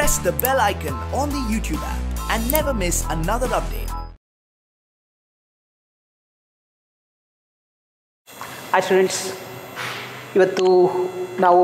press the bell icon on the YouTube app and never miss another update. Hi students ಇವತ್ತು ನಾವು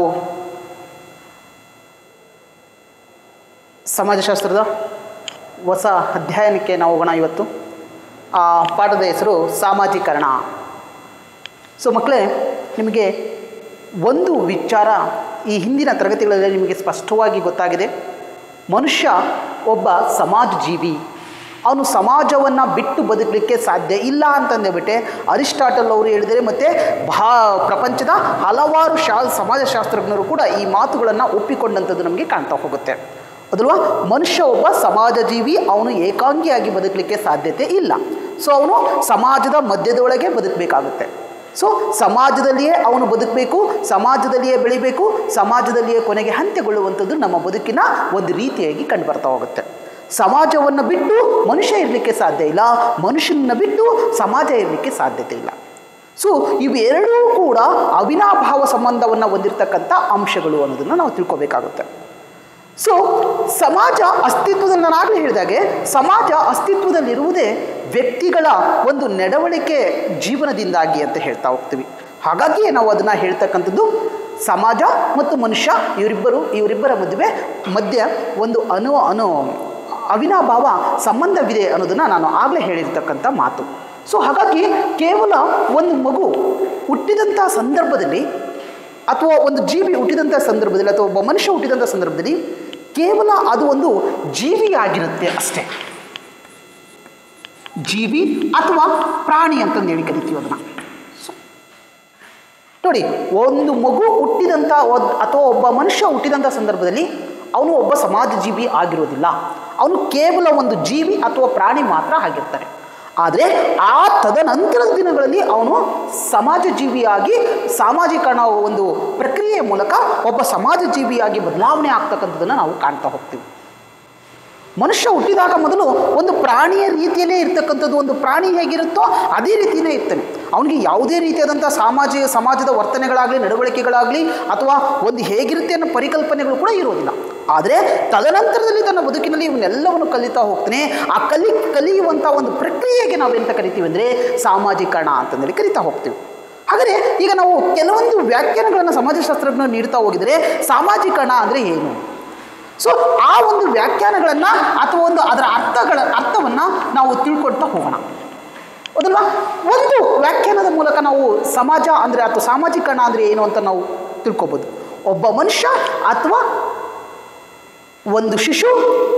ಸಮಾಜಶಾಸ್ತ್ರದ ಹೊಸ ಅಧ್ಯಯನಕ್ಕೆ ನಾವು ಹೋಗೋಣ ಇವತ್ತು ಆ ಪಾಠದ ಹೆಸರು ಸಾಮಾಜೀಕರಣ ಸೊ ಮಕ್ಕಳೇ ನಿಮಗೆ ಒಂದು ವಿಚಾರ ಈ ಹಿಂದಿನ ತರಗತಿಗಳಲ್ಲಿ ನಿಮಗೆ ಸ್ಪಷ್ಟವಾಗಿ ಗೊತ್ತಾಗಿದೆ ಮನುಷ್ಯ ಒಬ್ಬ ಸಮಾಜ ಜೀವಿ ಅವನು ಸಮಾಜವನ್ನು ಬಿಟ್ಟು ಬದುಕಲಿಕ್ಕೆ ಸಾಧ್ಯ ಇಲ್ಲ ಅಂತಂದೇಬಿಟ್ಟೆ ಅರಿಸ್ಟಾಟಲ್ ಅವರು ಹೇಳಿದರೆ ಮತ್ತು ಭಾ ಪ್ರಪಂಚದ ಹಲವಾರು ಶಾ ಸಮಾಜಶಾಸ್ತ್ರಜ್ಞರು ಕೂಡ ಈ ಮಾತುಗಳನ್ನು ಒಪ್ಪಿಕೊಂಡಂಥದ್ದು ನಮಗೆ ಕಾಣ್ತಾ ಹೋಗುತ್ತೆ ಅದಲ್ವಾ ಮನುಷ್ಯ ಒಬ್ಬ ಸಮಾಜ ಜೀವಿ ಅವನು ಏಕಾಂಗಿಯಾಗಿ ಬದುಕಲಿಕ್ಕೆ ಸಾಧ್ಯತೆ ಇಲ್ಲ ಸೊ ಅವನು ಸಮಾಜದ ಮಧ್ಯದೊಳಗೆ ಬದುಕಬೇಕಾಗುತ್ತೆ ಸೊ ಸಮಾಜದಲ್ಲಿಯೇ ಅವನು ಬದುಕಬೇಕು ಸಮಾಜದಲ್ಲಿಯೇ ಬೆಳಿಬೇಕು ಸಮಾಜದಲ್ಲಿಯೇ ಕೊನೆಗೆ ಅಂತ್ಯಗೊಳ್ಳುವಂಥದ್ದು ನಮ್ಮ ಬದುಕಿನ ಒಂದು ರೀತಿಯಾಗಿ ಕಂಡುಬರ್ತಾ ಹೋಗುತ್ತೆ ಸಮಾಜವನ್ನು ಬಿಟ್ಟು ಮನುಷ್ಯ ಇರಲಿಕ್ಕೆ ಸಾಧ್ಯ ಇಲ್ಲ ಮನುಷ್ಯನ ಬಿಟ್ಟು ಸಮಾಜ ಇರಲಿಕ್ಕೆ ಸಾಧ್ಯತೆ ಇಲ್ಲ ಸೊ ಇವೆರಡೂ ಕೂಡ ಅವಿನಾಭಾವ ಸಂಬಂಧವನ್ನು ಹೊಂದಿರತಕ್ಕಂಥ ಅಂಶಗಳು ಅನ್ನೋದನ್ನು ನಾವು ತಿಳ್ಕೊಬೇಕಾಗುತ್ತೆ ಸೊ ಸಮಾಜ ಅಸ್ತಿತ್ವದಲ್ಲಿ ನಾನು ಆಗಲೇ ಹೇಳಿದಾಗೆ ಸಮಾಜ ಅಸ್ತಿತ್ವದಲ್ಲಿರುವುದೇ ವ್ಯಕ್ತಿಗಳ ಒಂದು ನಡವಳಿಕೆ ಜೀವನದಿಂದಾಗಿ ಅಂತ ಹೇಳ್ತಾ ಹೋಗ್ತೀವಿ ಹಾಗಾಗಿಯೇ ನಾವು ಅದನ್ನು ಹೇಳ್ತಕ್ಕಂಥದ್ದು ಸಮಾಜ ಮತ್ತು ಮನುಷ್ಯ ಇವರಿಬ್ಬರು ಇವರಿಬ್ಬರ ಮದುವೆ ಮಧ್ಯೆ ಒಂದು ಅನು ಅನು ಅವಿನಾಭಾವ ಸಂಬಂಧವಿದೆ ಅನ್ನೋದನ್ನು ನಾನು ಆಗಲೇ ಹೇಳಿರ್ತಕ್ಕಂಥ ಮಾತು ಸೊ ಹಾಗಾಗಿ ಕೇವಲ ಒಂದು ಮಗು ಹುಟ್ಟಿದಂಥ ಸಂದರ್ಭದಲ್ಲಿ ಅಥವಾ ಒಂದು ಜೀವಿ ಹುಟ್ಟಿದಂಥ ಸಂದರ್ಭದಲ್ಲಿ ಅಥವಾ ಒಬ್ಬ ಮನುಷ್ಯ ಹುಟ್ಟಿದಂಥ ಸಂದರ್ಭದಲ್ಲಿ ಕೇವಲ ಅದು ಒಂದು ಜೀವಿಯಾಗಿರುತ್ತೆ ಅಷ್ಟೇ ಜೀವಿ ಅಥವಾ ಪ್ರಾಣಿ ಅಂತಂದು ಹೇಳಿ ಕರಿತೀವಿ ಅದನ್ನು ನೋಡಿ ಒಂದು ಮಗು ಹುಟ್ಟಿದಂಥ ಒದ್ ಅಥವಾ ಒಬ್ಬ ಮನುಷ್ಯ ಹುಟ್ಟಿದಂಥ ಸಂದರ್ಭದಲ್ಲಿ ಅವನು ಒಬ್ಬ ಸಮಾಜ ಜೀವಿ ಆಗಿರೋದಿಲ್ಲ ಅವನು ಕೇವಲ ಒಂದು ಜೀವಿ ಅಥವಾ ಪ್ರಾಣಿ ಮಾತ್ರ ಆಗಿರ್ತಾನೆ ಆದರೆ ಆ ತದನಂತರದ ದಿನಗಳಲ್ಲಿ ಅವನು ಸಮಾಜ ಜೀವಿಯಾಗಿ ಸಾಮಾಜೀಕರಣ ಒಂದು ಪ್ರಕ್ರಿಯೆಯ ಮೂಲಕ ಒಬ್ಬ ಸಮಾಜ ಜೀವಿಯಾಗಿ ಬದಲಾವಣೆ ಆಗ್ತಕ್ಕಂಥದ್ದನ್ನು ನಾವು ಕಾಣ್ತಾ ಹೋಗ್ತೀವಿ ಮನುಷ್ಯ ಹುಟ್ಟಿದಾಗ ಮೊದಲು ಒಂದು ಪ್ರಾಣಿಯ ರೀತಿಯಲ್ಲೇ ಇರ್ತಕ್ಕಂಥದ್ದು ಒಂದು ಪ್ರಾಣಿ ಹೇಗಿರುತ್ತೋ ಅದೇ ರೀತಿಯೇ ಇರ್ತಾನೆ ಅವನಿಗೆ ಯಾವುದೇ ರೀತಿಯಾದಂಥ ಸಾಮಾಜಿಕ ಸಮಾಜದ ವರ್ತನೆಗಳಾಗಲಿ ನಡವಳಿಕೆಗಳಾಗಲಿ ಅಥವಾ ಒಂದು ಹೇಗಿರುತ್ತೆ ಅನ್ನೋ ಪರಿಕಲ್ಪನೆಗಳು ಕೂಡ ಇರೋದಿಲ್ಲ ಆದರೆ ತದನಂತರದಲ್ಲಿ ತನ್ನ ಬದುಕಿನಲ್ಲಿ ಇವನ್ನೆಲ್ಲವನ್ನು ಕಲಿತಾ ಹೋಗ್ತಾನೆ ಆ ಕಲಿ ಕಲಿಯುವಂಥ ಒಂದು ಪ್ರಕ್ರಿಯೆಗೆ ನಾವು ಎಂತ ಕರಿತೀವಿ ಅಂದರೆ ಸಾಮಾಜೀಕರಣ ಅಂತಂದೇಳಿ ಕರಿತಾ ಹೋಗ್ತೀವಿ ಹಾಗಾದರೆ ಈಗ ನಾವು ಕೆಲವೊಂದು ವ್ಯಾಖ್ಯಾನಗಳನ್ನು ಸಮಾಜಶಾಸ್ತ್ರಜ್ಞರು ನೀಡ್ತಾ ಹೋಗಿದರೆ ಸಾಮಾಜೀಕರಣ ಅಂದರೆ ಏನು ಸೊ ಆ ಒಂದು ವ್ಯಾಖ್ಯಾನಗಳನ್ನು ಅಥವಾ ಒಂದು ಅದರ ಅರ್ಥಗಳ ಅರ್ಥವನ್ನು ನಾವು ತಿಳ್ಕೊಳ್ತಾ ಹೋಗೋಣ ಹೌದಲ್ವಾ ಒಂದು ವ್ಯಾಖ್ಯಾನದ ಮೂಲಕ ನಾವು ಸಮಾಜ ಅಂದರೆ ಅಥವಾ ಸಾಮಾಜೀಕರಣ ಅಂದರೆ ಏನು ಅಂತ ನಾವು ತಿಳ್ಕೊಬೋದು ಒಬ್ಬ ಮನುಷ್ಯ ಅಥವಾ ಒಂದು ಶಿಶು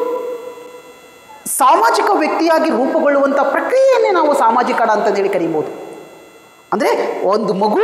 ಸಾಮಾಜಿಕ ವ್ಯಕ್ತಿಯಾಗಿ ರೂಪುಗೊಳ್ಳುವಂಥ ಪ್ರಕ್ರಿಯೆಯನ್ನೇ ನಾವು ಸಾಮಾಜೀಕರಣ ಅಂತಂದೇಳಿ ಕರೀಬೋದು ಅಂದರೆ ಒಂದು ಮಗು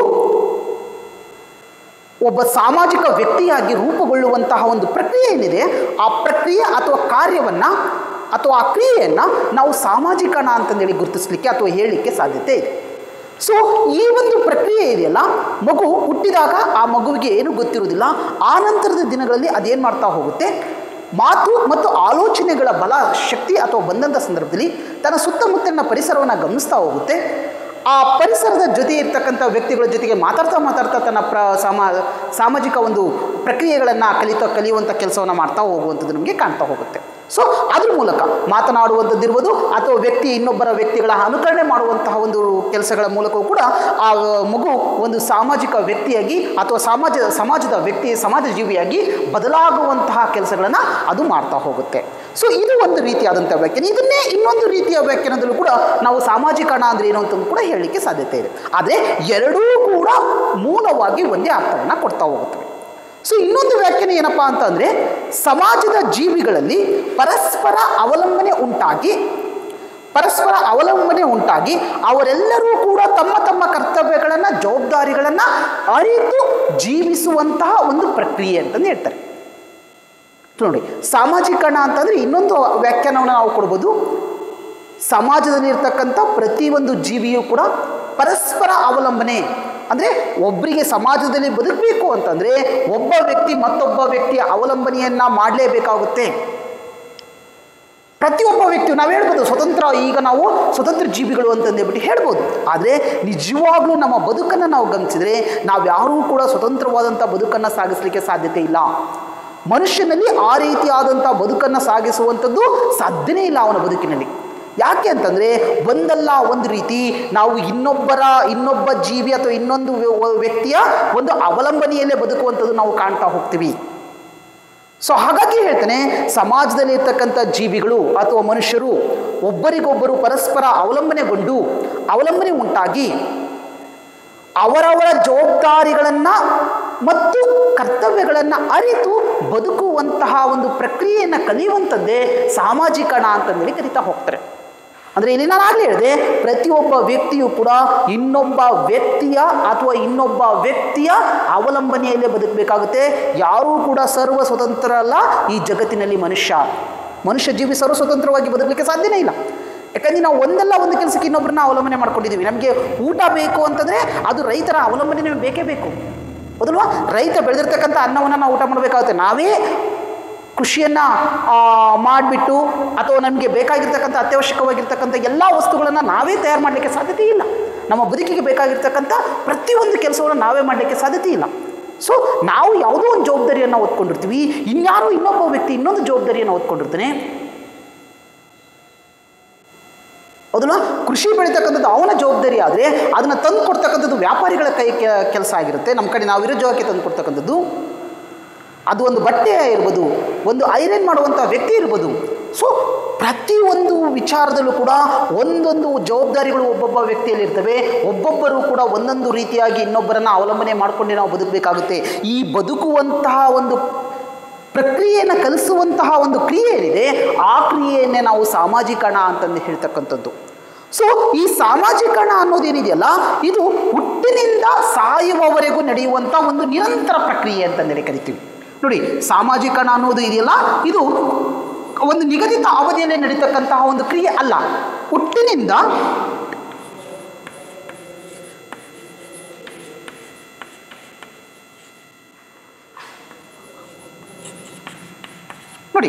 ಒಬ್ಬ ಸಾಮಾಜಿಕ ವ್ಯಕ್ತಿಯಾಗಿ ರೂಪುಗೊಳ್ಳುವಂತಹ ಒಂದು ಪ್ರಕ್ರಿಯೆ ಏನಿದೆ ಆ ಪ್ರಕ್ರಿಯೆ ಅಥವಾ ಕಾರ್ಯವನ್ನು ಅಥವಾ ಆ ಕ್ರಿಯೆಯನ್ನು ನಾವು ಸಾಮಾಜೀಕರಣ ಅಂತಂದೇಳಿ ಗುರುತಿಸಲಿಕ್ಕೆ ಅಥವಾ ಹೇಳಲಿಕ್ಕೆ ಸಾಧ್ಯತೆ ಇದೆ ಸೊ ಈ ಒಂದು ಪ್ರಕ್ರಿಯೆ ಇದೆಯಲ್ಲ ಮಗು ಹುಟ್ಟಿದಾಗ ಆ ಮಗುವಿಗೆ ಏನು ಗೊತ್ತಿರೋದಿಲ್ಲ ಆ ನಂತರದ ದಿನಗಳಲ್ಲಿ ಅದೇನು ಮಾಡ್ತಾ ಹೋಗುತ್ತೆ ಮಾತು ಮತ್ತು ಆಲೋಚನೆಗಳ ಬಲ ಶಕ್ತಿ ಅಥವಾ ಬಂದಂಥ ಸಂದರ್ಭದಲ್ಲಿ ತನ್ನ ಸುತ್ತಮುತ್ತಲಿನ ಪರಿಸರವನ್ನು ಗಮನಿಸ್ತಾ ಹೋಗುತ್ತೆ ಆ ಪರಿಸರದ ಜೊತೆ ಇರ್ತಕ್ಕಂಥ ವ್ಯಕ್ತಿಗಳ ಜೊತೆಗೆ ಮಾತಾಡ್ತಾ ಮಾತಾಡ್ತಾ ತನ್ನ ಪ್ರ ಸಾಮಾ ಸಾಮಾಜಿಕ ಒಂದು ಪ್ರಕ್ರಿಯೆಗಳನ್ನು ಕಲಿತಾ ಕಲಿಯುವಂಥ ಕೆಲಸವನ್ನು ಮಾಡ್ತಾ ಹೋಗುವಂಥದ್ದು ನಮಗೆ ಕಾಣ್ತಾ ಹೋಗುತ್ತೆ ಸೊ ಅದ್ರ ಮೂಲಕ ಮಾತನಾಡುವಂಥದ್ದಿರ್ಬೋದು ಅಥವಾ ವ್ಯಕ್ತಿ ಇನ್ನೊಬ್ಬರ ವ್ಯಕ್ತಿಗಳ ಅನುಕರಣೆ ಮಾಡುವಂತಹ ಒಂದು ಕೆಲಸಗಳ ಮೂಲಕವೂ ಕೂಡ ಆ ಮಗು ಒಂದು ಸಾಮಾಜಿಕ ವ್ಯಕ್ತಿಯಾಗಿ ಅಥವಾ ಸಮಾಜ ಸಮಾಜದ ವ್ಯಕ್ತಿ ಸಮಾಜ ಜೀವಿಯಾಗಿ ಬದಲಾಗುವಂತಹ ಕೆಲಸಗಳನ್ನು ಅದು ಮಾಡ್ತಾ ಹೋಗುತ್ತೆ ಸೊ ಇದು ಒಂದು ರೀತಿಯಾದಂಥ ವ್ಯಾಖ್ಯಾನ ಇದನ್ನೇ ಇನ್ನೊಂದು ರೀತಿಯ ವ್ಯಾಖ್ಯಾನದಲ್ಲೂ ಕೂಡ ನಾವು ಸಾಮಾಜೀಕರಣ ಅಂದರೆ ಏನು ಅಂತಂದು ಕೂಡ ಹೇಳಲಿಕ್ಕೆ ಸಾಧ್ಯತೆ ಇದೆ ಆದರೆ ಎರಡೂ ಕೂಡ ಮೂಲವಾಗಿ ಒಂದೇ ಅರ್ಥವನ್ನು ಕೊಡ್ತಾ ಹೋಗುತ್ತವೆ ಸೊ ಇನ್ನೊಂದು ವ್ಯಾಖ್ಯಾನ ಏನಪ್ಪ ಅಂತಂದರೆ ಸಮಾಜದ ಜೀವಿಗಳಲ್ಲಿ ಪರಸ್ಪರ ಅವಲಂಬನೆ ಉಂಟಾಗಿ ಪರಸ್ಪರ ಅವಲಂಬನೆ ಉಂಟಾಗಿ ಅವರೆಲ್ಲರೂ ಕೂಡ ತಮ್ಮ ತಮ್ಮ ಕರ್ತವ್ಯಗಳನ್ನು ಜವಾಬ್ದಾರಿಗಳನ್ನು ಅರಿತು ಜೀವಿಸುವಂತಹ ಒಂದು ಪ್ರಕ್ರಿಯೆ ಅಂತಂದು ಹೇಳ್ತಾರೆ ನೋಡಿ ಸಾಮಾಜೀಕರಣ ಅಂತಂದರೆ ಇನ್ನೊಂದು ವ್ಯಾಖ್ಯಾನವನ್ನು ನಾವು ಕೊಡ್ಬೋದು ಸಮಾಜದಲ್ಲಿರ್ತಕ್ಕಂಥ ಪ್ರತಿಯೊಂದು ಜೀವಿಯೂ ಕೂಡ ಪರಸ್ಪರ ಅವಲಂಬನೆ ಅಂದರೆ ಒಬ್ಬರಿಗೆ ಸಮಾಜದಲ್ಲಿ ಬದುಕಬೇಕು ಅಂತಂದರೆ ಒಬ್ಬ ವ್ಯಕ್ತಿ ಮತ್ತೊಬ್ಬ ವ್ಯಕ್ತಿಯ ಅವಲಂಬನೆಯನ್ನು ಮಾಡಲೇಬೇಕಾಗುತ್ತೆ ಪ್ರತಿಯೊಬ್ಬ ವ್ಯಕ್ತಿಯು ನಾವು ಹೇಳ್ಬೋದು ಸ್ವತಂತ್ರ ಈಗ ನಾವು ಸ್ವತಂತ್ರ ಜೀವಿಗಳು ಅಂತಂದೇಳ್ಬಿಟ್ಟು ಹೇಳ್ಬೋದು ಆದರೆ ನಿಜವಾಗ್ಲೂ ನಮ್ಮ ಬದುಕನ್ನು ನಾವು ಗಮನಿಸಿದರೆ ನಾವು ಯಾರೂ ಕೂಡ ಸ್ವತಂತ್ರವಾದಂಥ ಬದುಕನ್ನು ಸಾಗಿಸಲಿಕ್ಕೆ ಸಾಧ್ಯತೆ ಇಲ್ಲ ಮನುಷ್ಯನಲ್ಲಿ ಆ ರೀತಿಯಾದಂಥ ಬದುಕನ್ನು ಸಾಗಿಸುವಂಥದ್ದು ಸಾಧ್ಯನೇ ಇಲ್ಲ ಅವನ ಬದುಕಿನಲ್ಲಿ ಯಾಕೆ ಅಂತಂದರೆ ಒಂದಲ್ಲ ಒಂದು ರೀತಿ ನಾವು ಇನ್ನೊಬ್ಬರ ಇನ್ನೊಬ್ಬ ಜೀವಿ ಅಥವಾ ಇನ್ನೊಂದು ವ್ಯ- ವ್ಯಕ್ತಿಯ ಒಂದು ಅವಲಂಬನೆಯಲ್ಲೇ ಬದುಕುವಂಥದ್ದು ನಾವು ಕಾಣ್ತಾ ಹೋಗ್ತೀವಿ ಸೊ ಹಾಗಾಗಿ ಹೇಳ್ತಾನೆ ಸಮಾಜದಲ್ಲಿ ಇರ್ತಕ್ಕಂಥ ಜೀವಿಗಳು ಅಥವಾ ಮನುಷ್ಯರು ಒಬ್ಬರಿಗೊಬ್ಬರು ಪರಸ್ಪರ ಅವಲಂಬನೆಗೊಂಡು ಅವಲಂಬನೆ ಉಂಟಾಗಿ ಅವರವರ ಜವಾಬ್ದಾರಿಗಳನ್ನು ಮತ್ತು ಕರ್ತವ್ಯಗಳನ್ನು ಅರಿತು ಬದುಕುವಂತಹ ಒಂದು ಪ್ರಕ್ರಿಯೆಯನ್ನು ಕಲಿಯುವಂಥದ್ದೇ ಸಾಮಾಜಿಕರಣ ಅಂತಂದೇಳಿ ಕರಿತಾ ಹೋಗ್ತಾರೆ ಅಂದರೆ ಇಲ್ಲಿ ನಾನು ಆಗಲೇ ಹೇಳಿದೆ ಪ್ರತಿಯೊಬ್ಬ ವ್ಯಕ್ತಿಯು ಕೂಡ ಇನ್ನೊಬ್ಬ ವ್ಯಕ್ತಿಯ ಅಥವಾ ಇನ್ನೊಬ್ಬ ವ್ಯಕ್ತಿಯ ಅವಲಂಬನೆಯಲ್ಲೇ ಬದುಕಬೇಕಾಗುತ್ತೆ ಯಾರೂ ಕೂಡ ಸರ್ವ ಸ್ವತಂತ್ರ ಅಲ್ಲ ಈ ಜಗತ್ತಿನಲ್ಲಿ ಮನುಷ್ಯ ಮನುಷ್ಯ ಜೀವಿ ಸರ್ವ ಸ್ವತಂತ್ರವಾಗಿ ಬದುಕಲಿಕ್ಕೆ ಸಾಧ್ಯನೇ ಇಲ್ಲ ಯಾಕಂದ್ರೆ ನಾವು ಒಂದಲ್ಲ ಒಂದು ಕೆಲಸಕ್ಕೆ ಇನ್ನೊಬ್ಬರನ್ನ ಅವಲಂಬನೆ ಮಾಡ್ಕೊಂಡಿದ್ದೀವಿ ನಮಗೆ ಊಟ ಬೇಕು ಅಂತಂದರೆ ಅದು ರೈತರ ಅವಲಂಬನೆ ನಮಗೆ ಬೇಕೇ ಬೇಕು ಹೌದಲ್ವಾ ರೈತ ಬೆಳೆದಿರ್ತಕ್ಕಂಥ ಅನ್ನವನ್ನು ನಾವು ಊಟ ಮಾಡಬೇಕಾಗುತ್ತೆ ನಾವೇ ಕೃಷಿಯನ್ನು ಮಾಡಿಬಿಟ್ಟು ಅಥವಾ ನಮಗೆ ಬೇಕಾಗಿರ್ತಕ್ಕಂಥ ಅತ್ಯವಶ್ಯಕವಾಗಿರ್ತಕ್ಕಂಥ ಎಲ್ಲ ವಸ್ತುಗಳನ್ನು ನಾವೇ ತಯಾರು ಮಾಡಲಿಕ್ಕೆ ಸಾಧ್ಯತೆ ಇಲ್ಲ ನಮ್ಮ ಬದುಕಿಗೆ ಬೇಕಾಗಿರ್ತಕ್ಕಂಥ ಪ್ರತಿಯೊಂದು ಕೆಲಸವನ್ನು ನಾವೇ ಮಾಡಲಿಕ್ಕೆ ಸಾಧ್ಯತೆ ಇಲ್ಲ ಸೊ ನಾವು ಯಾವುದೋ ಒಂದು ಜವಾಬ್ದಾರಿಯನ್ನು ಹೊತ್ಕೊಂಡಿರ್ತೀವಿ ಇನ್ಯಾರೋ ಇನ್ನೊಬ್ಬ ವ್ಯಕ್ತಿ ಇನ್ನೊಂದು ಜವಾಬ್ದಾರಿಯನ್ನು ಹೊತ್ಕೊಂಡಿರ್ತಾನೆ ಹೌದಲ್ಲ ಕೃಷಿ ಬೆಳೀತಕ್ಕಂಥದ್ದು ಅವನ ಜವಾಬ್ದಾರಿ ಆದರೆ ಅದನ್ನು ತಂದು ಕೊಡ್ತಕ್ಕಂಥದ್ದು ವ್ಯಾಪಾರಿಗಳ ಕೈ ಕೆಲಸ ಆಗಿರುತ್ತೆ ನಮ್ಮ ಕಡೆ ನಾವು ವಿರುದ್ಧವಾಗಿ ತಂದು ಕೊಡ್ತಕ್ಕಂಥದ್ದು ಅದು ಒಂದು ಬಟ್ಟೆ ಇರ್ಬೋದು ಒಂದು ಐರನ್ ಮಾಡುವಂಥ ವ್ಯಕ್ತಿ ಇರ್ಬೋದು ಸೊ ಪ್ರತಿಯೊಂದು ವಿಚಾರದಲ್ಲೂ ಕೂಡ ಒಂದೊಂದು ಜವಾಬ್ದಾರಿಗಳು ಒಬ್ಬೊಬ್ಬ ವ್ಯಕ್ತಿಯಲ್ಲಿ ಇರ್ತವೆ ಒಬ್ಬೊಬ್ಬರು ಕೂಡ ಒಂದೊಂದು ರೀತಿಯಾಗಿ ಇನ್ನೊಬ್ಬರನ್ನು ಅವಲಂಬನೆ ಮಾಡಿಕೊಂಡು ನಾವು ಬದುಕಬೇಕಾಗುತ್ತೆ ಈ ಬದುಕುವಂತಹ ಒಂದು ಪ್ರಕ್ರಿಯೆಯನ್ನು ಕಲಿಸುವಂತಹ ಒಂದು ಕ್ರಿಯೆ ಏನಿದೆ ಆ ಕ್ರಿಯೆಯನ್ನೇ ನಾವು ಸಾಮಾಜಿಕರಣ ಅಂತಂದು ಹೇಳ್ತಕ್ಕಂಥದ್ದು ಸೊ ಈ ಸಾಮಾಜಿಕರಣ ಅನ್ನೋದೇನಿದೆಯಲ್ಲ ಇದು ಹುಟ್ಟಿನಿಂದ ಸಾಯುವವರೆಗೂ ನಡೆಯುವಂಥ ಒಂದು ನಿರಂತರ ಪ್ರಕ್ರಿಯೆ ಅಂತಂದೇಳಿ ಕರಿತೀವಿ ನೋಡಿ ಸಾಮಾಜಿಕರಣ ಅನ್ನೋದು ಇದೆಯಲ್ಲ ಇದು ಒಂದು ನಿಗದಿತ ಅವಧಿಯಲ್ಲಿ ನಡೀತಕ್ಕಂತಹ ಒಂದು ಕ್ರಿಯೆ ಅಲ್ಲ ಹುಟ್ಟಿನಿಂದ ನೋಡಿ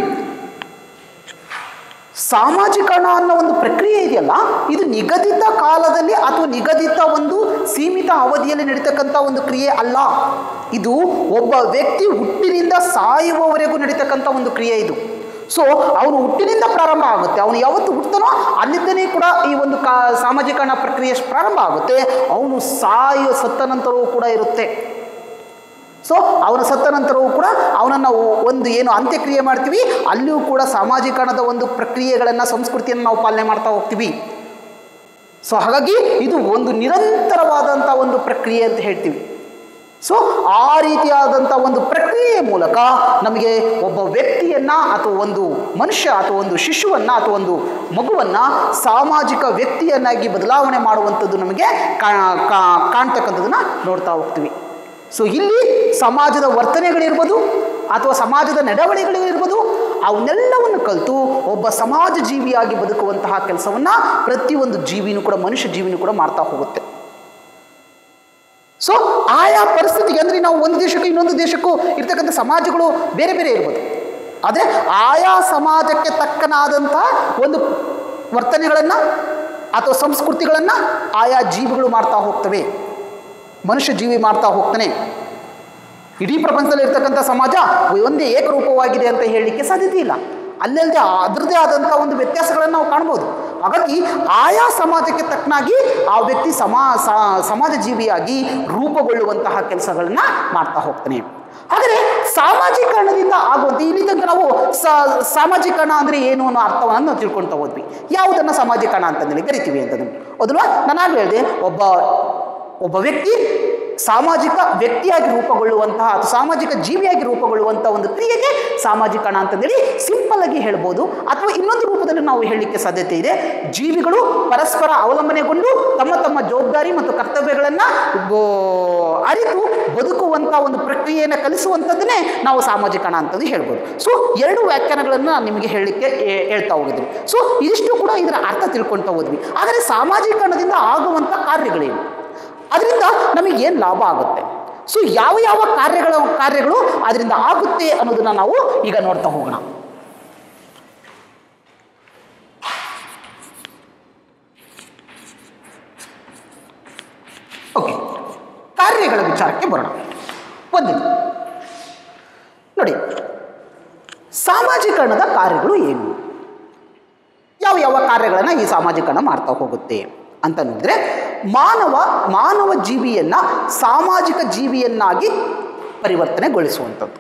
ಸಾಮಾಜಿಕರಣ ಅನ್ನೋ ಒಂದು ಪ್ರಕ್ರಿಯೆ ಇದೆಯಲ್ಲ ಇದು ನಿಗದಿತ ಕಾಲದಲ್ಲಿ ಅಥವಾ ನಿಗದಿತ ಒಂದು ಸೀಮಿತ ಅವಧಿಯಲ್ಲಿ ನಡೀತಕ್ಕಂಥ ಒಂದು ಕ್ರಿಯೆ ಅಲ್ಲ ಇದು ಒಬ್ಬ ವ್ಯಕ್ತಿ ಹುಟ್ಟಿನಿಂದ ಸಾಯುವವರೆಗೂ ನಡೀತಕ್ಕಂಥ ಒಂದು ಕ್ರಿಯೆ ಇದು ಸೊ ಅವನು ಹುಟ್ಟಿನಿಂದ ಪ್ರಾರಂಭ ಆಗುತ್ತೆ ಅವನು ಯಾವತ್ತು ಹುಟ್ಟನೋ ಅಲ್ಲಿಂದನೇ ಕೂಡ ಈ ಒಂದು ಕಾ ಸಾಮಾಜಿಕರಣ ಪ್ರಕ್ರಿಯೆ ಪ್ರಾರಂಭ ಆಗುತ್ತೆ ಅವನು ಸಾಯುವ ಸತ್ತ ನಂತರವೂ ಕೂಡ ಇರುತ್ತೆ ಸೊ ಅವನ ಸತ್ತ ನಂತರವೂ ಕೂಡ ಅವನನ್ನು ಒಂದು ಏನು ಅಂತ್ಯಕ್ರಿಯೆ ಮಾಡ್ತೀವಿ ಅಲ್ಲಿಯೂ ಕೂಡ ಸಾಮಾಜಿಕರಣದ ಒಂದು ಪ್ರಕ್ರಿಯೆಗಳನ್ನು ಸಂಸ್ಕೃತಿಯನ್ನು ನಾವು ಪಾಲನೆ ಮಾಡ್ತಾ ಹೋಗ್ತೀವಿ ಸೊ ಹಾಗಾಗಿ ಇದು ಒಂದು ನಿರಂತರವಾದಂಥ ಒಂದು ಪ್ರಕ್ರಿಯೆ ಅಂತ ಹೇಳ್ತೀವಿ ಸೊ ಆ ರೀತಿಯಾದಂಥ ಒಂದು ಪ್ರಕ್ರಿಯೆಯ ಮೂಲಕ ನಮಗೆ ಒಬ್ಬ ವ್ಯಕ್ತಿಯನ್ನು ಅಥವಾ ಒಂದು ಮನುಷ್ಯ ಅಥವಾ ಒಂದು ಶಿಶುವನ್ನು ಅಥವಾ ಒಂದು ಮಗುವನ್ನು ಸಾಮಾಜಿಕ ವ್ಯಕ್ತಿಯನ್ನಾಗಿ ಬದಲಾವಣೆ ಮಾಡುವಂಥದ್ದು ನಮಗೆ ಕಾ- ಕಾ- ಕಾಣ್ತಕ್ಕಂಥದ್ದನ್ನು ನೋಡ್ತಾ ಹೋಗ್ತೀವಿ ಸೊ ಇಲ್ಲಿ ಸಮಾಜದ ವರ್ತನೆಗಳಿರ್ಬೋದು ಅಥವಾ ಸಮಾಜದ ನಡವಳಿಕೆಗಳಿರ್ಬೋದು ಅವನ್ನೆಲ್ಲವನ್ನು ಕಲಿತು ಒಬ್ಬ ಸಮಾಜ ಜೀವಿಯಾಗಿ ಬದುಕುವಂತಹ ಕೆಲಸವನ್ನು ಪ್ರತಿಯೊಂದು ಜೀವಿನೂ ಕೂಡ ಮನುಷ್ಯ ಜೀವಿನೂ ಕೂಡ ಮಾಡ್ತಾ ಹೋಗುತ್ತೆ ಸೊ ಆಯಾ ಪರಿಸ್ಥಿತಿಗೆ ಅಂದರೆ ನಾವು ಒಂದು ದೇಶಕ್ಕೂ ಇನ್ನೊಂದು ದೇಶಕ್ಕೂ ಇರ್ತಕ್ಕಂಥ ಸಮಾಜಗಳು ಬೇರೆ ಬೇರೆ ಇರ್ಬೋದು ಆದರೆ ಆಯಾ ಸಮಾಜಕ್ಕೆ ತಕ್ಕನಾದಂಥ ಒಂದು ವರ್ತನೆಗಳನ್ನು ಅಥವಾ ಸಂಸ್ಕೃತಿಗಳನ್ನು ಆಯಾ ಜೀವಿಗಳು ಮಾಡ್ತಾ ಹೋಗ್ತವೆ ಮನುಷ್ಯ ಜೀವಿ ಮಾಡ್ತಾ ಹೋಗ್ತಾನೆ ಇಡೀ ಪ್ರಪಂಚದಲ್ಲಿ ಇರ್ತಕ್ಕಂಥ ಸಮಾಜ ಒಂದೇ ಏಕರೂಪವಾಗಿದೆ ಅಂತ ಹೇಳಲಿಕ್ಕೆ ಸಾಧ್ಯತೆ ಇಲ್ಲ ಅಲ್ಲಲ್ಲದೆ ಅದರದೇ ಆದಂಥ ಒಂದು ವ್ಯತ್ಯಾಸಗಳನ್ನು ನಾವು ಕಾಣ್ಬೋದು ಹಾಗಾಗಿ ಆಯಾ ಸಮಾಜಕ್ಕೆ ತಕ್ಕನಾಗಿ ಆ ವ್ಯಕ್ತಿ ಸಮಾ ಸಾ- ಸಮಾಜ ಜೀವಿಯಾಗಿ ರೂಪುಗೊಳ್ಳುವಂತಹ ಕೆಲಸಗಳನ್ನ ಮಾಡ್ತಾ ಹೋಗ್ತಾನೆ ಹಾಗಾದರೆ ಸಾಮಾಜೀಕರಣದಿಂದ ಆಗುವಂಥ ಇಲ್ಲಿ ತನಕ ನಾವು ಸ- ಸಾಮಾಜೀಕರಣ ಅಂದರೆ ಏನು ಅನ್ನೋ ಅರ್ಥವನ್ನು ನಾವು ತಿಳ್ಕೊಳ್ತಾ ಹೋದ್ವಿ ಯಾವುದನ್ನು ಸಾಮಾಜೀಕರಣ ಅಂತಂದೇಳಿ ಕರಿತೀವಿ ಅಂತಂದು ಹೌದಲ್ವಾ ನಾನು ಆಗಲೇ ಹೇಳಿದೆ ಒಬ್ಬ ಒಬ್ಬ ವ್ಯಕ್ತಿ ಸಾಮಾಜಿಕ ವ್ಯಕ್ತಿಯಾಗಿ ರೂಪುಗೊಳ್ಳುವಂತಹ ಅಥವಾ ಸಾಮಾಜಿಕ ಜೀವಿಯಾಗಿ ರೂಪುಗೊಳ್ಳುವಂಥ ಒಂದು ಕ್ರಿಯೆಗೆ ಸಾಮಾಜಿಕರಣ ಅಂತಂದೇಳಿ ಸಿಂಪಲ್ ಆಗಿ ಹೇಳ್ಬೋದು ಅಥವಾ ಇನ್ನೊಂದು ರೂಪದಲ್ಲಿ ನಾವು ಹೇಳಲಿಕ್ಕೆ ಸಾಧ್ಯತೆ ಇದೆ ಜೀವಿಗಳು ಪರಸ್ಪರ ಅವಲಂಬನೆಗೊಂಡು ತಮ್ಮ ತಮ್ಮ ಜವಾಬ್ದಾರಿ ಮತ್ತು ಕರ್ತವ್ಯಗಳನ್ನು ಅರಿತು ಬದುಕುವಂಥ ಒಂದು ಪ್ರಕ್ರಿಯೆಯನ್ನು ಕಲಿಸುವಂಥದ್ದನ್ನೇ ನಾವು ಸಾಮಾಜಿಕರಣ ಅಂತಂದು ಹೇಳ್ಬೋದು ಸೊ ಎರಡು ವ್ಯಾಖ್ಯಾನಗಳನ್ನು ನಾನು ನಿಮಗೆ ಹೇಳಲಿಕ್ಕೆ ಹೇ- ಹೇಳ್ತಾ ಹೋಗಿದ್ವಿ ಸೊ ಇದಿಷ್ಟು ಕೂಡ ಇದರ ಅರ್ಥ ತಿಳ್ಕೊಳ್ತಾ ಹೋದ್ವಿ ಆದರೆ ಸಾಮಾಜೀಕರಣದಿಂದ ಆಗುವಂಥ ಕಾರ್ಯಗಳೇನು ಅದರಿಂದ ನಮಗೆ ಏನು ಲಾಭ ಆಗುತ್ತೆ ಸೊ ಯಾವ ಯಾವ ಕಾರ್ಯಗಳ ಕಾರ್ಯಗಳು ಅದರಿಂದ ಆಗುತ್ತೆ ಅನ್ನೋದನ್ನು ನಾವು ಈಗ ನೋಡ್ತಾ ಹೋಗೋಣ ಓಕೆ ಕಾರ್ಯಗಳ ವಿಚಾರಕ್ಕೆ ಬರೋಣ ಒಂದಿನ ನೋಡಿ ಸಾಮಾಜೀಕರಣದ ಕಾರ್ಯಗಳು ಏನು ಯಾವ ಯಾವ ಕಾರ್ಯಗಳನ್ನು ಈ ಸಾಮಾಜೀಕರಣ ಮಾಡ್ತಾ ಹೋಗುತ್ತೆ ಅಂತ ನೋಡಿದ್ರೆ ಮಾನವ ಮಾನವ ಜೀವಿಯನ್ನು ಸಾಮಾಜಿಕ ಜೀವಿಯನ್ನಾಗಿ ಪರಿವರ್ತನೆಗೊಳಿಸುವಂಥದ್ದು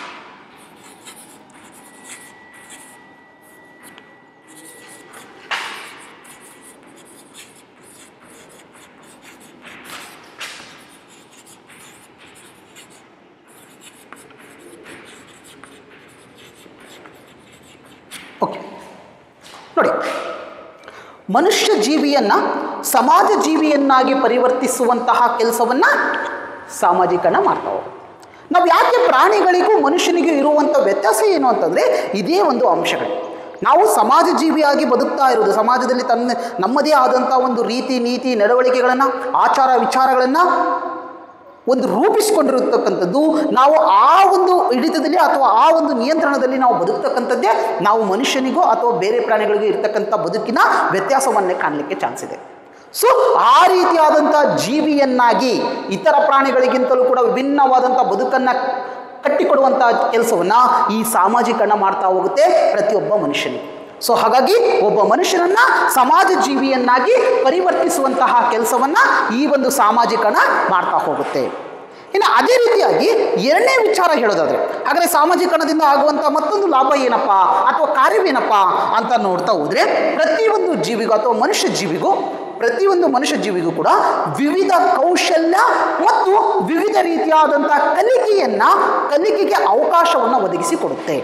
ಓಕೆ ನೋಡಿ ಮನುಷ್ಯ ಜೀವಿಯನ್ನು ಸಮಾಜ ಜೀವಿಯನ್ನಾಗಿ ಪರಿವರ್ತಿಸುವಂತಹ ಕೆಲಸವನ್ನು ಸಾಮಾಜೀಕರಣ ಮಾಡ್ತಾ ಹೋಗುತ್ತೆ ನಾವು ಯಾಕೆ ಪ್ರಾಣಿಗಳಿಗೂ ಮನುಷ್ಯನಿಗೂ ಇರುವಂಥ ವ್ಯತ್ಯಾಸ ಏನು ಅಂತಂದರೆ ಇದೇ ಒಂದು ಅಂಶಗಳು ನಾವು ಸಮಾಜ ಜೀವಿಯಾಗಿ ಬದುಕ್ತಾ ಇರೋದು ಸಮಾಜದಲ್ಲಿ ತನ್ನ ನಮ್ಮದೇ ಆದಂಥ ಒಂದು ರೀತಿ ನೀತಿ ನಡವಳಿಕೆಗಳನ್ನು ಆಚಾರ ವಿಚಾರಗಳನ್ನು ಒಂದು ರೂಪಿಸಿಕೊಂಡಿರತಕ್ಕಂಥದ್ದು ನಾವು ಆ ಒಂದು ಹಿಡಿತದಲ್ಲಿ ಅಥವಾ ಆ ಒಂದು ನಿಯಂತ್ರಣದಲ್ಲಿ ನಾವು ಬದುಕ್ತಕ್ಕಂಥದ್ದೇ ನಾವು ಮನುಷ್ಯನಿಗೋ ಅಥವಾ ಬೇರೆ ಪ್ರಾಣಿಗಳಿಗೂ ಇರ್ತಕ್ಕಂಥ ಬದುಕಿನ ವ್ಯತ್ಯಾಸವನ್ನೇ ಕಾಣಲಿಕ್ಕೆ ಚಾನ್ಸ್ ಇದೆ ಸೊ ಆ ರೀತಿಯಾದಂಥ ಜೀವಿಯನ್ನಾಗಿ ಇತರ ಪ್ರಾಣಿಗಳಿಗಿಂತಲೂ ಕೂಡ ವಿಭಿನ್ನವಾದಂಥ ಬದುಕನ್ನು ಕಟ್ಟಿಕೊಡುವಂಥ ಕೆಲಸವನ್ನು ಈ ಸಾಮಾಜೀಕರಣ ಮಾಡ್ತಾ ಹೋಗುತ್ತೆ ಪ್ರತಿಯೊಬ್ಬ ಮನುಷ್ಯನಿಗೆ ಸೊ ಹಾಗಾಗಿ ಒಬ್ಬ ಮನುಷ್ಯನನ್ನ ಸಮಾಜ ಜೀವಿಯನ್ನಾಗಿ ಪರಿವರ್ತಿಸುವಂತಹ ಕೆಲಸವನ್ನು ಈ ಒಂದು ಸಾಮಾಜಿಕರಣ ಮಾಡ್ತಾ ಹೋಗುತ್ತೆ ಇನ್ನು ಅದೇ ರೀತಿಯಾಗಿ ಎರಡನೇ ವಿಚಾರ ಹೇಳೋದಾದ್ರೆ ಹಾಗಾದರೆ ಸಾಮಾಜೀಕರಣದಿಂದ ಆಗುವಂಥ ಮತ್ತೊಂದು ಲಾಭ ಏನಪ್ಪ ಅಥವಾ ಕಾರ್ಯವೇನಪ್ಪ ಅಂತ ನೋಡ್ತಾ ಹೋದರೆ ಪ್ರತಿಯೊಂದು ಜೀವಿಗೂ ಅಥವಾ ಮನುಷ್ಯ ಜೀವಿಗೂ ಪ್ರತಿಯೊಂದು ಮನುಷ್ಯ ಜೀವಿಗೂ ಕೂಡ ವಿವಿಧ ಕೌಶಲ್ಯ ಮತ್ತು ವಿವಿಧ ರೀತಿಯಾದಂಥ ಕಲಿಕೆಯನ್ನು ಕಲಿಕೆಗೆ ಅವಕಾಶವನ್ನು ಒದಗಿಸಿಕೊಡುತ್ತೆ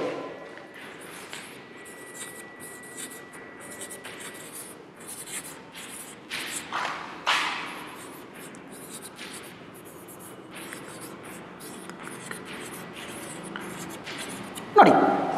ನೋಡಿ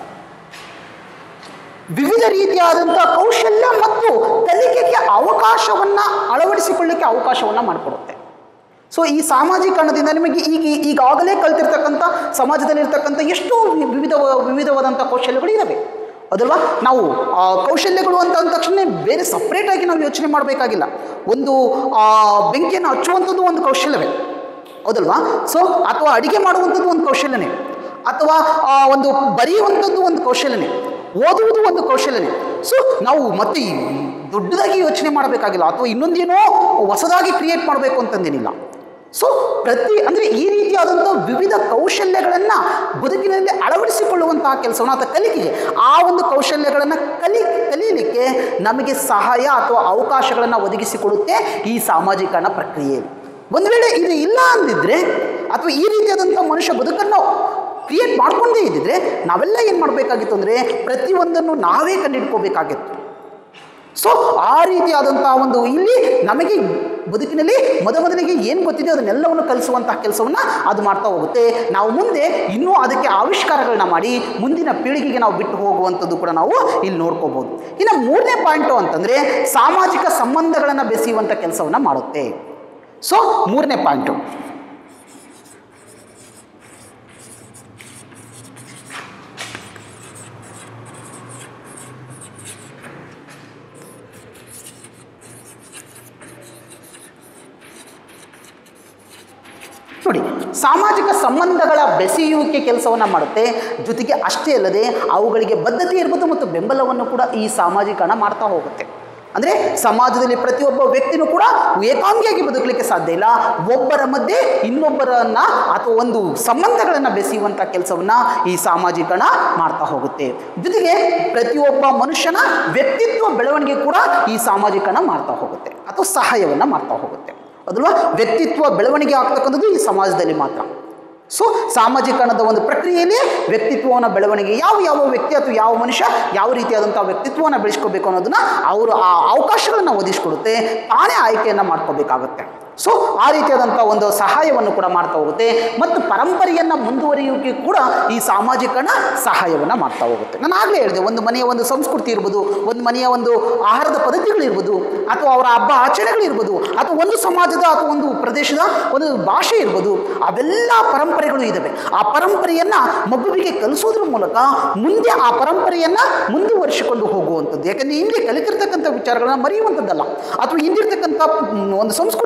ವಿವಿಧ ರೀತಿಯಾದಂಥ ಕೌಶಲ್ಯ ಮತ್ತು ಕಲಿಕೆಗೆ ಅವಕಾಶವನ್ನು ಅಳವಡಿಸಿಕೊಳ್ಳಿಕ್ಕೆ ಅವಕಾಶವನ್ನು ಮಾಡಿಕೊಡುತ್ತೆ ಸೊ ಈ ಸಾಮಾಜೀಕರಣದಿಂದ ನಿಮಗೆ ಈಗ ಈಗಾಗಲೇ ಕಲ್ತಿರ್ತಕ್ಕಂಥ ಸಮಾಜದಲ್ಲಿರ್ತಕ್ಕಂಥ ಎಷ್ಟೋ ವಿ- ವಿವಿಧ ವಿವಿಧವಾದಂಥ ಕೌಶಲ್ಯಗಳು ಇದ್ದಾವೆ ಅದಲ್ವಾ ನಾವು ಆ, ಕೌಶಲ್ಯಗಳು ಅಂತ ಅಂದ ತಕ್ಷಣ ಬೇರೆ ಸಪ್ರೇಟಾಗಿ ನಾವು ಯೋಚನೆ ಮಾಡಬೇಕಾಗಿಲ್ಲ ಒಂದು ಆ, ಬೆಂಕಿಯನ್ನು ಹಚ್ಚುವಂಥದ್ದು ಒಂದು ಕೌಶಲ್ಯವೇ ಹೌದಲ್ವಾ ಸೊ ಅಥವಾ ಅಡಿಗೆ ಮಾಡುವಂಥದ್ದು ಒಂದು ಕೌಶಲ್ಯನೇ ಅಥವಾ ಆ, ಒಂದು ಬರೆಯುವಂಥದ್ದು ಒಂದು ಕೌಶಲ್ಯನೇ ಓದುವುದು ಒಂದು ಕೌಶಲ್ಯನೇ ಸೊ ನಾವು ಮತ್ತೆ ಈ ದೊಡ್ಡದಾಗಿ ಯೋಚನೆ ಮಾಡಬೇಕಾಗಿಲ್ಲ ಅಥವಾ ಇನ್ನೊಂದೇನೋ ಹೊಸದಾಗಿ ಕ್ರಿಯೇಟ್ ಮಾಡಬೇಕು ಅಂತಂದೇನಿಲ್ಲ ಸೊ ಪ್ರತಿ ಅಂದರೆ ಈ ರೀತಿಯಾದಂಥ ವಿವಿಧ ಕೌಶಲ್ಯಗಳನ್ನು ಬದುಕಿನಲ್ಲಿ ಅಳವಡಿಸಿಕೊಳ್ಳುವಂತಹ ಕೆಲಸವನ್ನು ಅಥವಾ ಕಲಿಕೆಗೆ ಆ ಒಂದು ಕೌಶಲ್ಯಗಳನ್ನು ಕಲಿ ಕಲೀಲಿಕ್ಕೆ ನಮಗೆ ಸಹಾಯ ಅಥವಾ ಅವಕಾಶಗಳನ್ನು ಒದಗಿಸಿಕೊಡುತ್ತೆ ಈ ಸಾಮಾಜೀಕರಣ ಪ್ರಕ್ರಿಯೆ ಒಂದು ವೇಳೆ ಇದು ಇಲ್ಲ ಅಂದಿದ್ರೆ ಅಥವಾ ಈ ರೀತಿಯಾದಂಥ ಮನುಷ್ಯ ಬದುಕನ್ನು ಕ್ರಿಯೇಟ್ ಮಾಡ್ಕೊಂಡೇ ಇದ್ದಿದ್ರೆ ನಾವೆಲ್ಲ ಏನು ಮಾಡಬೇಕಾಗಿತ್ತು ಅಂದರೆ ಪ್ರತಿಯೊಂದನ್ನು ನಾವೇ ಕಂಡುಹಿಡ್ಕೋಬೇಕಾಗಿತ್ತು ಸೊ ಆ ರೀತಿಯಾದಂತಹ ಒಂದು ಇಲ್ಲಿ ನಮಗೆ ಬದುಕಿನಲ್ಲಿ ಮೊದಮೊದಲಿಗೆ ಏನು ಗೊತ್ತಿದೆ ಅದನ್ನೆಲ್ಲವನ್ನು ಕಲಿಸುವಂತಹ ಕೆಲಸವನ್ನು ಅದು ಮಾಡ್ತಾ ಹೋಗುತ್ತೆ ನಾವು ಮುಂದೆ ಇನ್ನೂ ಅದಕ್ಕೆ ಆವಿಷ್ಕಾರಗಳನ್ನ ಮಾಡಿ ಮುಂದಿನ ಪೀಳಿಗೆಗೆ ನಾವು ಬಿಟ್ಟು ಹೋಗುವಂಥದ್ದು ಕೂಡ ನಾವು ಇಲ್ಲಿ ನೋಡ್ಕೋಬೋದು ಇನ್ನು ಮೂರನೇ ಪಾಯಿಂಟು ಅಂತಂದರೆ ಸಾಮಾಜಿಕ ಸಂಬಂಧಗಳನ್ನು ಬೆಸೆಯುವಂಥ ಕೆಲಸವನ್ನು ಮಾಡುತ್ತೆ ಸೊ ಮೂರನೇ ಪಾಯಿಂಟು ನೋಡಿ ಸಾಮಾಜಿಕ ಸಂಬಂಧಗಳ ಬೆಸೆಯುವಿಕೆ ಕೆಲಸವನ್ನು ಮಾಡುತ್ತೆ ಜೊತೆಗೆ ಅಷ್ಟೇ ಅಲ್ಲದೆ ಅವುಗಳಿಗೆ ಬದ್ಧತೆ ಇರ್ಬೋದು ಮತ್ತು ಬೆಂಬಲವನ್ನು ಕೂಡ ಈ ಸಾಮಾಜೀಕರಣ ಮಾಡ್ತಾ ಹೋಗುತ್ತೆ ಅಂದರೆ ಸಮಾಜದಲ್ಲಿ ಪ್ರತಿಯೊಬ್ಬ ವ್ಯಕ್ತಿನೂ ಕೂಡ ಏಕಾಂಗಿಯಾಗಿ ಬದುಕಲಿಕ್ಕೆ ಸಾಧ್ಯ ಇಲ್ಲ ಒಬ್ಬರ ಮಧ್ಯೆ ಇನ್ನೊಬ್ಬರನ್ನ ಅಥವಾ ಒಂದು ಸಂಬಂಧಗಳನ್ನು ಬೆಸೆಯುವಂಥ ಕೆಲಸವನ್ನು ಈ ಸಾಮಾಜೀಕರಣ ಮಾಡ್ತಾ ಹೋಗುತ್ತೆ ಜೊತೆಗೆ ಪ್ರತಿಯೊಬ್ಬ ಮನುಷ್ಯನ ವ್ಯಕ್ತಿತ್ವ ಬೆಳವಣಿಗೆ ಕೂಡ ಈ ಸಾಮಾಜೀಕರಣ ಮಾಡ್ತಾ ಹೋಗುತ್ತೆ ಅಥವಾ ಸಹಾಯವನ್ನು ಮಾಡ್ತಾ ಹೋಗುತ್ತೆ ಅದಲ್ವಾ ವ್ಯಕ್ತಿತ್ವ ಬೆಳವಣಿಗೆ ಆಗ್ತಕ್ಕಂಥದ್ದು ಈ ಸಮಾಜದಲ್ಲಿ ಮಾತ್ರ ಸೊ ಸಾಮಾಜೀಕರಣದ ಒಂದು ಪ್ರಕ್ರಿಯೆಯಲ್ಲಿ ವ್ಯಕ್ತಿತ್ವವನ್ನು ಬೆಳವಣಿಗೆ ಯಾವ ಯಾವ ವ್ಯಕ್ತಿ ಅಥವಾ ಯಾವ ಮನುಷ್ಯ ಯಾವ ರೀತಿಯಾದಂಥ ವ್ಯಕ್ತಿತ್ವವನ್ನು ಬೆಳೆಸ್ಕೋಬೇಕು ಅನ್ನೋದನ್ನ ಅವರು ಆ ಅವಕಾಶಗಳನ್ನು ಒದಗಿಸ್ಕೊಡುತ್ತೆ ತಾನೇ ಆಯ್ಕೆಯನ್ನು ಮಾಡ್ಕೋಬೇಕಾಗುತ್ತೆ ಸೊ ಆ ರೀತಿಯಾದಂಥ ಒಂದು ಸಹಾಯವನ್ನು ಕೂಡ ಮಾಡ್ತಾ ಹೋಗುತ್ತೆ ಮತ್ತು ಪರಂಪರೆಯನ್ನು ಮುಂದುವರಿಯೋಕೆ ಕೂಡ ಈ ಸಾಮಾಜಿಕರಣ ಸಹಾಯವನ್ನು ಮಾಡ್ತಾ ಹೋಗುತ್ತೆ ನಾನು ಆಗಲೇ ಹೇಳಿದೆ ಒಂದು ಮನೆಯ ಒಂದು ಸಂಸ್ಕೃತಿ ಇರ್ಬೋದು ಒಂದು ಮನೆಯ ಒಂದು ಆಹಾರದ ಪದ್ಧತಿಗಳಿರ್ಬೋದು ಅಥವಾ ಅವರ ಹಬ್ಬ ಆಚರಣೆಗಳಿರ್ಬೋದು ಅಥವಾ ಒಂದು ಸಮಾಜದ ಅಥವಾ ಒಂದು ಪ್ರದೇಶದ ಒಂದು ಭಾಷೆ ಇರ್ಬೋದು ಅವೆಲ್ಲ ಪರಂಪರೆಗಳು ಇದ್ದಾವೆ ಆ ಪರಂಪರೆಯನ್ನು ಮಗುವಿಗೆ ಕಲಿಸೋದ್ರ ಮೂಲಕ ಮುಂದೆ ಆ ಪರಂಪರೆಯನ್ನು ಮುಂದುವರಿಸಿಕೊಂಡು ಹೋಗುವಂಥದ್ದು ಯಾಕಂದರೆ ಹಿಂದೆ ಕಲಿತಿರ್ತಕ್ಕಂಥ ವಿಚಾರಗಳನ್ನ ಮರೆಯುವಂಥದ್ದಲ್ಲ ಅಥವಾ ಹಿಂದಿರ್ತಕ್ಕಂಥ ಮ್, ಒಂದು ಸಂಸ್ಕೃತಿಯನ್ನು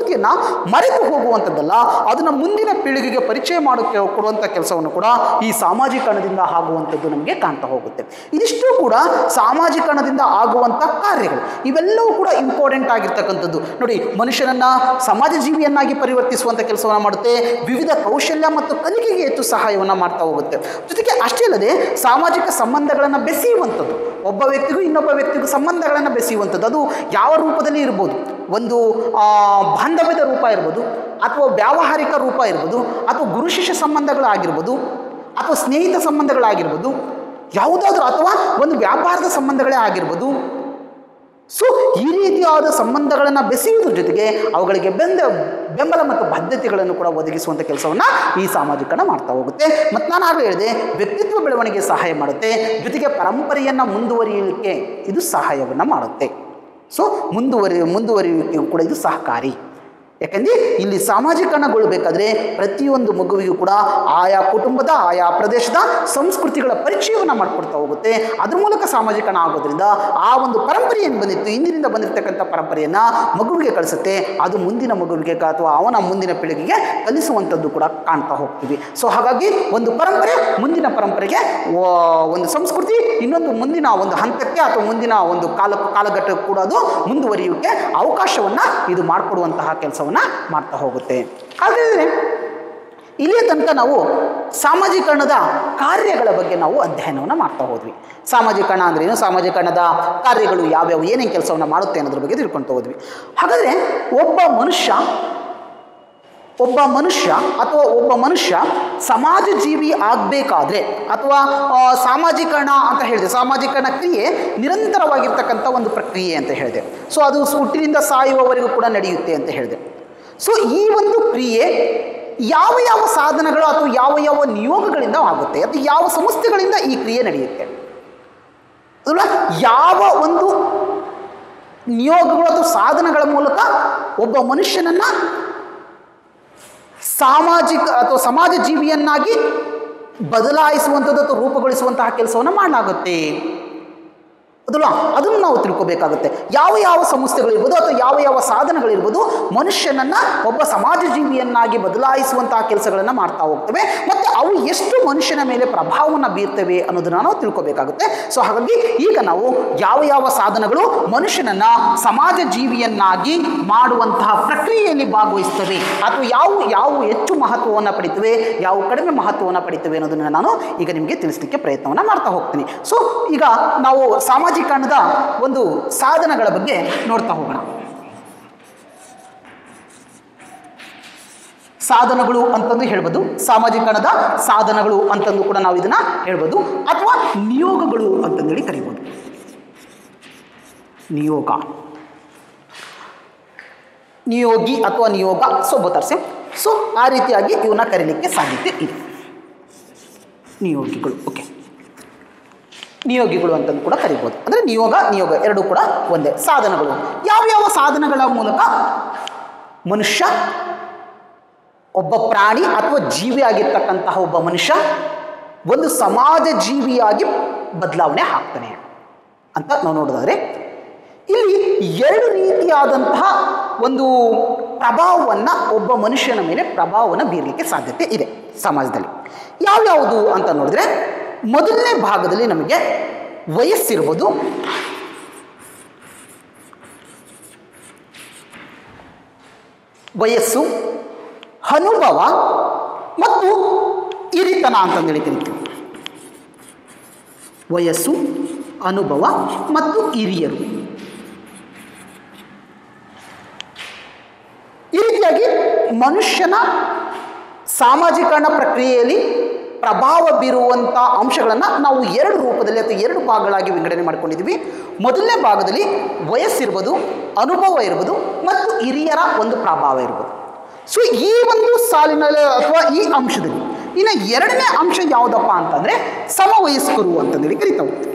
ಮರೆತು ಹೋಗುವಂಥದ್ದಲ್ಲ ಅದನ್ನು ಮುಂದಿನ ಪೀಳಿಗೆಗೆ ಪರಿಚಯ ಮಾಡೋಕ್ಕೆ ಕೊಡುವಂಥ ಕೆಲಸವನ್ನು ಕೂಡ ಈ ಸಾಮಾಜೀಕರಣದಿಂದ ಆಗುವಂಥದ್ದು ನಮಗೆ ಕಾಣ್ತಾ ಹೋಗುತ್ತೆ ಇದಿಷ್ಟು ಕೂಡ ಸಾಮಾಜೀಕರಣದಿಂದ ಆಗುವಂಥ ಕಾರ್ಯಗಳು ಇವೆಲ್ಲವೂ ಕೂಡ ಇಂಪಾರ್ಟೆಂಟ್ ಆಗಿರ್ತಕ್ಕಂಥದ್ದು ನೋಡಿ ಮನುಷ್ಯನನ್ನು ಸಮಾಜ ಜೀವಿಯನ್ನಾಗಿ ಪರಿವರ್ತಿಸುವಂಥ ಕೆಲಸವನ್ನು ಮಾಡುತ್ತೆ ವಿವಿಧ ಕೌಶಲ್ಯ ಮತ್ತು ಕಲಿಕೆಗೆ ಹೆಚ್ಚು ಸಹಾಯವನ್ನು ಮಾಡ್ತಾ ಹೋಗುತ್ತೆ ಜೊತೆಗೆ ಅಷ್ಟೇ ಅಲ್ಲದೆ ಸಾಮಾಜಿಕ ಸಂಬಂಧಗಳನ್ನು ಬೆಸೆಯುವಂಥದ್ದು ಒಬ್ಬ ವ್ಯಕ್ತಿಗೂ ಇನ್ನೊಬ್ಬ ವ್ಯಕ್ತಿಗೂ ಸಂಬಂಧಗಳನ್ನು ಬೆಸೆಯುವಂಥದ್ದು ಅದು ಯಾವ ರೂಪದಲ್ಲಿ ಇರ್ಬೋದು ಒಂದು ಆ, ಬಾಂಧವ್ಯದ ರೂಪ ಇರ್ಬೋದು ಅಥವಾ ವ್ಯಾವಹಾರಿಕ ರೂಪ ಇರ್ಬೋದು ಅಥವಾ ಗುರು ಶಿಷ್ಯ ಸಂಬಂಧಗಳಾಗಿರ್ಬೋದು ಅಥವಾ ಸ್ನೇಹಿತ ಸಂಬಂಧಗಳಾಗಿರ್ಬೋದು ಯಾವುದಾದ್ರೂ ಅಥವಾ ಒಂದು ವ್ಯಾಪಾರದ ಸಂಬಂಧಗಳೇ ಆಗಿರ್ಬೋದು ಸೊ ಈ ರೀತಿಯಾದ ಸಂಬಂಧಗಳನ್ನು ಬೆಸೆಯುವುದ್ರ ಜೊತೆಗೆ ಅವುಗಳಿಗೆ ಬೆಂದ ಬೆಂಬಲ ಮತ್ತು ಬದ್ಧತೆಗಳನ್ನು ಕೂಡ ಒದಗಿಸುವಂಥ ಕೆಲಸವನ್ನು ಈ ಸಾಮಾಜಿಕರಣ ಮಾಡ್ತಾ ಹೋಗುತ್ತೆ ಮತ್ತು ನಾನು ಆಗಲೇ ಹೇಳಿದೆ ವ್ಯಕ್ತಿತ್ವ ಬೆಳವಣಿಗೆ ಸಹಾಯ ಮಾಡುತ್ತೆ ಜೊತೆಗೆ ಪರಂಪರೆಯನ್ನು ಮುಂದುವರಿಯಲಿಕ್ಕೆ ಇದು ಸಹಾಯವನ್ನು ಮಾಡುತ್ತೆ ಸೊ ಮುಂದುವರಿ ಮುಂದುವರಿಯುವಿಕೆಗೂ ಕೂಡ ಇದು ಸಹಕಾರಿ ಯಾಕಂದರೆ ಇಲ್ಲಿ ಸಾಮಾಜಿಕರಣಗೊಳ್ಳಬೇಕಾದ್ರೆ ಪ್ರತಿಯೊಂದು ಮಗುವಿಗೂ ಕೂಡ ಆಯಾ ಕುಟುಂಬದ ಆಯಾ ಪ್ರದೇಶದ ಸಂಸ್ಕೃತಿಗಳ ಪರಿಚಯವನ್ನು ಮಾಡಿಕೊಡ್ತಾ ಹೋಗುತ್ತೆ ಅದ್ರ ಮೂಲಕ ಸಾಮಾಜಿಕರಣ ಆಗೋದ್ರಿಂದ ಆ ಒಂದು ಪರಂಪರೆ ಏನು ಬಂದಿತ್ತು ಹಿಂದಿನಿಂದ ಬಂದಿರತಕ್ಕಂಥ ಪರಂಪರೆಯನ್ನು ಮಗುವಿಗೆ ಕಳಿಸುತ್ತೆ ಅದು ಮುಂದಿನ ಮಗುವಿಗೆ ಕ- ಅಥವಾ ಅವನ ಮುಂದಿನ ಪೀಳಿಗೆಗೆ ಕಲಿಸುವಂಥದ್ದು ಕೂಡ ಕಾಣ್ತಾ ಹೋಗ್ತೀವಿ ಸೊ ಹಾಗಾಗಿ ಒಂದು ಪರಂಪರೆ ಮುಂದಿನ ಪರಂಪರೆಗೆ ವ- ಒಂದು ಸಂಸ್ಕೃತಿ ಇನ್ನೊಂದು ಮುಂದಿನ ಒಂದು ಹಂತಕ್ಕೆ ಅಥವಾ ಮುಂದಿನ ಒಂದು ಕಾಲ ಕಾಲಘಟ್ಟಕ್ಕೆ ಕೂಡ ಅದು ಮುಂದುವರಿಯೋಕ್ಕೆ ಅವಕಾಶವನ್ನು ಇದು ಮಾಡಿಕೊಡುವಂತಹ ಕೆಲಸವನ್ನು ಮಾಡ್ತಾ ಹೋಗುತ್ತೆ ಹಾಗಾದರೆ ಇಲ್ಲಿಯ ತನಕ ನಾವು ಸಾಮಾಜೀಕರಣದ ಕಾರ್ಯಗಳ ಬಗ್ಗೆ ನಾವು ಅಧ್ಯಯನವನ್ನು ಮಾಡ್ತಾ ಹೋದ್ವಿ ಸಾಮಾಜೀಕರಣ ಅಂದ್ರೇನು ಸಾಮಾಜೀಕರಣದ ಕಾರ್ಯಗಳು ಯಾವ್ಯಾವು ಏನೇನು ಕೆಲಸವನ್ನು ಮಾಡುತ್ತೆ ಅನ್ನೋದ್ರ ಬಗ್ಗೆ ತಿಳ್ಕೊಳ್ತಾ ಹೋದ್ವಿ ಹಾಗಾದರೆ ಒಬ್ಬ ಮನುಷ್ಯ ಒಬ್ಬ ಮನುಷ್ಯ ಅಥವಾ ಒಬ್ಬ ಮನುಷ್ಯ ಸಮಾಜ ಜೀವಿ ಆಗಬೇಕಾದ್ರೆ ಅಥವಾ ಆ, ಸಾಮಾಜೀಕರಣ ಅಂತ ಹೇಳಿದೆ ಸಾಮಾಜೀಕರಣ ಕ್ರಿಯೆ ನಿರಂತರವಾಗಿರ್ತಕ್ಕಂಥ ಒಂದು ಪ್ರಕ್ರಿಯೆ ಅಂತ ಹೇಳಿದೆ ಸೊ ಅದು ಹುಟ್ಟಿನಿಂದ ಸಾಯುವವರೆಗೂ ಕೂಡ ನಡೆಯುತ್ತೆ ಅಂತ ಹೇಳಿದೆ ಸೊ ಈ ಒಂದು ಕ್ರಿಯೆ ಯಾವ ಯಾವ ಸಾಧನಗಳು ಅಥವಾ ಯಾವ ಯಾವ ನಿಯೋಗಗಳಿಂದ ಆಗುತ್ತೆ ಅಥವಾ ಯಾವ ಸಂಸ್ಥೆಗಳಿಂದ ಈ ಕ್ರಿಯೆ ನಡೆಯುತ್ತೆ ಅಲ್ವಾ ಯಾವ ಒಂದು ನಿಯೋಗಗಳು ಅಥವಾ ಸಾಧನಗಳ ಮೂಲಕ ಒಬ್ಬ ಮನುಷ್ಯನನ್ನು ಸಾಮಾಜಿಕ ಅಥವಾ ಸಮಾಜ ಜೀವಿಯನ್ನಾಗಿ ಬದಲಾಯಿಸುವಂಥದ್ದು ಅಥವಾ ರೂಪುಗೊಳಿಸುವಂತಹ ಕೆಲಸವನ್ನು ಮಾಡಲಾಗುತ್ತೆ ಅದಲ್ಲ ಅದನ್ನು ನಾವು ತಿಳ್ಕೊಬೇಕಾಗುತ್ತೆ ಯಾವ ಯಾವ ಸಂಸ್ಥೆಗಳಿರ್ಬೋದು ಅಥವಾ ಯಾವ ಯಾವ ಸಾಧನಗಳಿರ್ಬೋದು ಮನುಷ್ಯನನ್ನು ಒಬ್ಬ ಸಮಾಜ ಜೀವಿಯನ್ನಾಗಿ ಬದಲಾಯಿಸುವಂತಹ ಕೆಲಸಗಳನ್ನು ಮಾಡ್ತಾ ಹೋಗ್ತವೆ ಮತ್ತು ಅವು ಎಷ್ಟು ಮನುಷ್ಯನ ಮೇಲೆ ಪ್ರಭಾವವನ್ನು ಬೀರ್ತವೆ ಅನ್ನೋದನ್ನು ನಾವು ತಿಳ್ಕೊಬೇಕಾಗುತ್ತೆ ಸೊ ಹಾಗಾಗಿ ಈಗ ನಾವು ಯಾವ ಯಾವ ಸಾಧನಗಳು ಮನುಷ್ಯನನ್ನು ಸಮಾಜ ಜೀವಿಯನ್ನಾಗಿ ಮಾಡುವಂತಹ ಪ್ರಕ್ರಿಯೆಯಲ್ಲಿ ಭಾಗವಹಿಸ್ತವೆ ಅಥವಾ ಯಾವ ಯಾವ ಹೆಚ್ಚು ಮಹತ್ವವನ್ನು ಪಡಿತವೆ ಯಾವ ಕಡಿಮೆ ಮಹತ್ವವನ್ನು ಪಡಿತವೆ ಅನ್ನೋದನ್ನು ನಾನು ಈಗ ನಿಮಗೆ ತಿಳಿಸಲಿಕ್ಕೆ ಪ್ರಯತ್ನವನ್ನು ಮಾಡ್ತಾ ಹೋಗ್ತೀನಿ ಸೊ ಈಗ ನಾವು ಸಾಮಾಜೀಕರಣದ ಒಂದು ಸಾಧನಗಳ ಬಗ್ಗೆ ನೋಡ್ತಾ ಹೋಗೋಣ ಸಾಧನಗಳು ಅಂತಂದು ಹೇಳ್ಬೋದು ಸಾಮಾಜೀಕರಣದ ಸಾಧನಗಳು ಅಂತಂದು ಕೂಡ ನಾವು ಇದನ್ನ ಹೇಳ್ಬೋದು ಅಥವಾ ನಿಯೋಗಗಳು ಅಂತಂದೇಳಿ ಕರಿಬೋದು ನಿಯೋಗ ನಿಯೋಗಿ ಅಥವಾ ನಿಯೋಗ ಸೊ ಬೋತಾರ್ಸೆ ಸೊ ಆ ರೀತಿಯಾಗಿ ಇವನ್ನ ಕರೀಲಿಕ್ಕೆ ಸಾಧ್ಯತೆ ಇದೆ ನಿಯೋಗಿಗಳು ಓಕೆ ನಿಯೋಗಿಗಳು ಅಂತಂದು ಕೂಡ ಕರಿಬೋದು ಅಂದರೆ ನಿಯೋಗ ನಿಯೋಗ ಎರಡೂ ಕೂಡ ಒಂದೇ ಸಾಧನಗಳು ಯಾವ್ಯಾವ ಸಾಧನಗಳ ಮೂಲಕ ಮನುಷ್ಯ ಒಬ್ಬ ಪ್ರಾಣಿ ಅಥವಾ ಜೀವಿ ಆಗಿರ್ತಕ್ಕಂತಹ ಒಬ್ಬ ಮನುಷ್ಯ ಒಂದು ಸಮಾಜ ಜೀವಿಯಾಗಿ ಬದಲಾವಣೆ ಆಗ್ತಾನೆ ಅಂತ ನಾವು ನೋಡೋದಾದ್ರೆ ಇಲ್ಲಿ ಎರಡು ರೀತಿಯಾದಂತಹ ಒಂದು ಪ್ರಭಾವವನ್ನು ಒಬ್ಬ ಮನುಷ್ಯನ ಮೇಲೆ ಪ್ರಭಾವವನ್ನು ಬೀರಲಿಕ್ಕೆ ಸಾಧ್ಯತೆ ಇದೆ ಸಮಾಜದಲ್ಲಿ ಯಾವ್ಯಾವುದು ಅಂತ ನೋಡಿದ್ರೆ ಮೊದಲನೇ ಭಾಗದಲ್ಲಿ ನಮಗೆ ವಯಸ್ಸಿರ್ಬೋದು ವಯಸ್ಸು ಅನುಭವ ಮತ್ತು ಹಿರಿತನ ಅಂತಂದೇಳಿ ಕರಿತೀವಿ ವಯಸ್ಸು ಅನುಭವ ಮತ್ತು ಹಿರಿಯರು ಈ ರೀತಿಯಾಗಿ ಮನುಷ್ಯನ ಸಾಮಾಜೀಕರಣ ಪ್ರಕ್ರಿಯೆಯಲ್ಲಿ ಪ್ರಭಾವ ಬೀರುವಂಥ ಅಂಶಗಳನ್ನು ನಾವು ಎರಡು ರೂಪದಲ್ಲಿ ಅಥವಾ ಎರಡು ಭಾಗಗಳಾಗಿ ವಿಂಗಡಣೆ ಮಾಡ್ಕೊಂಡಿದ್ದೀವಿ ಮೊದಲನೇ ಭಾಗದಲ್ಲಿ ವಯಸ್ಸಿರ್ಬೋದು ಅನುಭವ ಇರ್ಬೋದು ಮತ್ತು ಹಿರಿಯರ ಒಂದು ಪ್ರಭಾವ ಇರ್ಬೋದು ಸೊ ಈ ಒಂದು ಸಾಲಿನಲ್ಲಿ ಅಥವಾ ಈ ಅಂಶದಲ್ಲಿ ಇನ್ನು ಎರಡನೇ ಅಂಶ ಯಾವುದಪ್ಪ ಅಂತಂದರೆ ಸಮವಯಸ್ಕರು ಅಂತಂದೇಳಿ ಕರಿತಾ ಹೋಗ್ತೀವಿ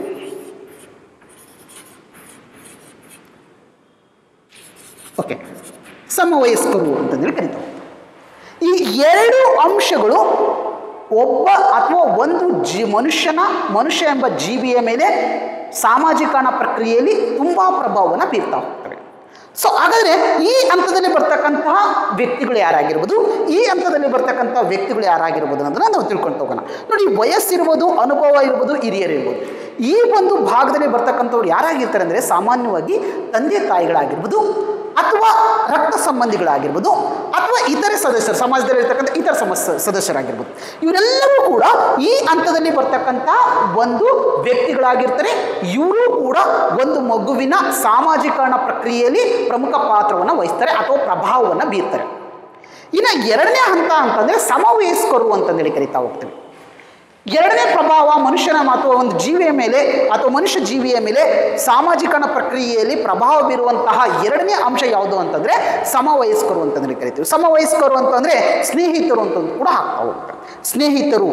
ಓಕೆ ಸಮವಯಸ್ಕರು ಅಂತಂದೇಳಿ ಕರಿತಾ ಹೋಗ್ತೀವಿ ಈ ಎರಡು ಅಂಶಗಳು ಒಬ್ಬ ಅಥವಾ ಒಂದು ಜೀ ಮನುಷ್ಯನ ಮನುಷ್ಯ ಎಂಬ ಜೀವಿಯ ಮೇಲೆ ಸಾಮಾಜಿಕರಣ ಪ್ರಕ್ರಿಯೆಯಲ್ಲಿ ತುಂಬ ಪ್ರಭಾವವನ್ನು ಬೀರ್ತಾ ಹೋಗ್ತವೆ ಸೊ ಹಾಗಾದರೆ ಈ ಹಂತದಲ್ಲಿ ಬರ್ತಕ್ಕಂತಹ ವ್ಯಕ್ತಿಗಳು ಯಾರಾಗಿರ್ಬೋದು ಈ ಹಂತದಲ್ಲಿ ಬರ್ತಕ್ಕಂಥ ವ್ಯಕ್ತಿಗಳು ಯಾರಾಗಿರ್ಬೋದು ಅನ್ನೋದನ್ನ ನಾವು ತಿಳ್ಕೊಂಡು ಹೋಗೋಣ ನೋಡಿ ವಯಸ್ಸಿರ್ಬೋದು ಅನುಭವ ಇರ್ಬೋದು ಹಿರಿಯರಿರ್ಬೋದು ಈ ಒಂದು ಭಾಗದಲ್ಲಿ ಬರ್ತಕ್ಕಂಥವ್ರು ಯಾರಾಗಿರ್ತಾರೆ ಅಂದರೆ ಸಾಮಾನ್ಯವಾಗಿ ತಂದೆ ತಾಯಿಗಳಾಗಿರ್ಬೋದು ಅಥವಾ ರಕ್ತ ಸಂಬಂಧಿಗಳಾಗಿರ್ಬೋದು ಅಥವಾ ಇತರೆ ಸದಸ್ಯರು ಸಮಾಜದಲ್ಲಿ ಇರ್ತಕ್ಕಂಥ ಇತರ ಸಮಸ್ಯೆ ಸದಸ್ಯರಾಗಿರ್ಬೋದು ಇವರೆಲ್ಲರೂ ಕೂಡ ಈ ಹಂತದಲ್ಲಿ ಬರ್ತಕ್ಕಂಥ ಒಂದು ವ್ಯಕ್ತಿಗಳಾಗಿರ್ತಾರೆ ಇವರು ಕೂಡ ಒಂದು ಮಗುವಿನ ಸಾಮಾಜೀಕರಣ ಪ್ರಕ್ರಿಯೆಯಲ್ಲಿ ಪ್ರಮುಖ ಪಾತ್ರವನ್ನು ವಹಿಸ್ತಾರೆ ಅಥವಾ ಪ್ರಭಾವವನ್ನು ಬೀರ್ತಾರೆ ಇನ್ನು ಎರಡನೇ ಹಂತ ಅಂತಂದರೆ ಸಮವಯಸ್ಕರು ಅಂತಂದೇಳಿ ಕರಿತಾ ಹೋಗ್ತೀವಿ ಎರಡನೇ ಪ್ರಭಾವ ಮನುಷ್ಯನ ಅಥವಾ ಒಂದು ಜೀವಿಯ ಮೇಲೆ ಅಥವಾ ಮನುಷ್ಯ ಜೀವಿಯ ಮೇಲೆ ಸಾಮಾಜಿಕರಣ ಪ್ರಕ್ರಿಯೆಯಲ್ಲಿ ಪ್ರಭಾವ ಬೀರುವಂತಹ ಎರಡನೇ ಅಂಶ ಯಾವುದು ಅಂತಂದರೆ ಸಮವಯಸ್ಕರು ಅಂತಂದ್ರೆ ಕರಿತೀವಿ ಸಮವಯಸ್ಕರು ಅಂತಂದರೆ ಸ್ನೇಹಿತರು ಅಂತ ಕೂಡ ಹಾಕ್ತಾ ಹೋಗ್ತಾರೆ ಸ್ನೇಹಿತರು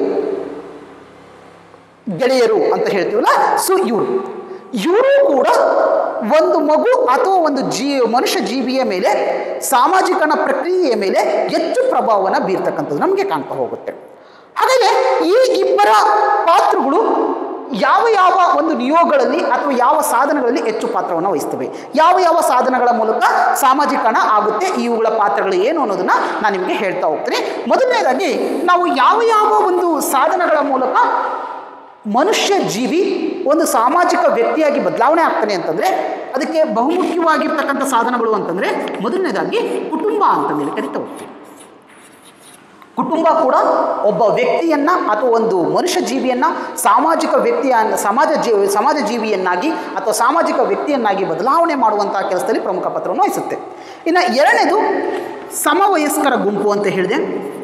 ಗೆಳೆಯರು ಅಂತ ಹೇಳ್ತೀವಲ್ಲ ಸೊ ಇವರು ಇವರು ಕೂಡ ಒಂದು ಮಗು ಅಥವಾ ಒಂದು ಜೀ ಮನುಷ್ಯ ಜೀವಿಯ ಮೇಲೆ ಸಾಮಾಜಿಕರಣ ಪ್ರಕ್ರಿಯೆಯ ಮೇಲೆ ಹೆಚ್ಚು ಪ್ರಭಾವವನ್ನು ಬೀರ್ತಕ್ಕಂಥದ್ದು ನಮಗೆ ಕಾಣ್ತಾ ಹೋಗುತ್ತೆ ಹಾಗಾಗಿ ಈ ಇಬ್ಬರ ಪಾತ್ರಗಳು ಯಾವ ಯಾವ ಒಂದು ನಿಯೋಗಗಳಲ್ಲಿ ಅಥವಾ ಯಾವ ಸಾಧನಗಳಲ್ಲಿ ಹೆಚ್ಚು ಪಾತ್ರವನ್ನು ವಹಿಸ್ತವೆ ಯಾವ ಯಾವ ಸಾಧನಗಳ ಮೂಲಕ ಸಾಮಾಜಿಕರಣ ಆಗುತ್ತೆ ಇವುಗಳ ಪಾತ್ರಗಳು ಏನು ಅನ್ನೋದನ್ನ ನಾನು ನಿಮಗೆ ಹೇಳ್ತಾ ಹೋಗ್ತೀನಿ ಮೊದಲನೇದಾಗಿ ನಾವು ಯಾವ ಯಾವ ಒಂದು ಸಾಧನಗಳ ಮೂಲಕ ಮನುಷ್ಯ ಜೀವಿ ಒಂದು ಸಾಮಾಜಿಕ ವ್ಯಕ್ತಿಯಾಗಿ ಬದಲಾವಣೆ ಆಗ್ತಾನೆ ಅಂತಂದರೆ ಅದಕ್ಕೆ ಬಹುಮುಖ್ಯವಾಗಿರ್ತಕ್ಕಂಥ ಸಾಧನಗಳು ಅಂತಂದರೆ ಮೊದಲನೇದಾಗಿ ಕುಟುಂಬ ಅಂತಂದೇಳಿ ಕರಿತಾ ಹೋಗ್ತೀವಿ ಕುಟುಂಬ ಕೂಡ ಒಬ್ಬ ವ್ಯಕ್ತಿಯನ್ನು ಅಥವಾ ಒಂದು ಮನುಷ್ಯ ಜೀವಿಯನ್ನು ಸಾಮಾಜಿಕ ವ್ಯಕ್ತಿಯ ಸಮಾಜ ಜೀವಿ ಸಮಾಜ ಜೀವಿಯನ್ನಾಗಿ ಅಥವಾ ಸಾಮಾಜಿಕ ವ್ಯಕ್ತಿಯನ್ನಾಗಿ ಬದಲಾವಣೆ ಮಾಡುವಂಥ ಕೆಲಸದಲ್ಲಿ ಪ್ರಮುಖ ಪಾತ್ರವನ್ನು ವಹಿಸುತ್ತೆ ಇನ್ನು ಎರಡನೇದು ಸಮವಯಸ್ಕರ ಗುಂಪು ಅಂತ ಹೇಳಿದೆ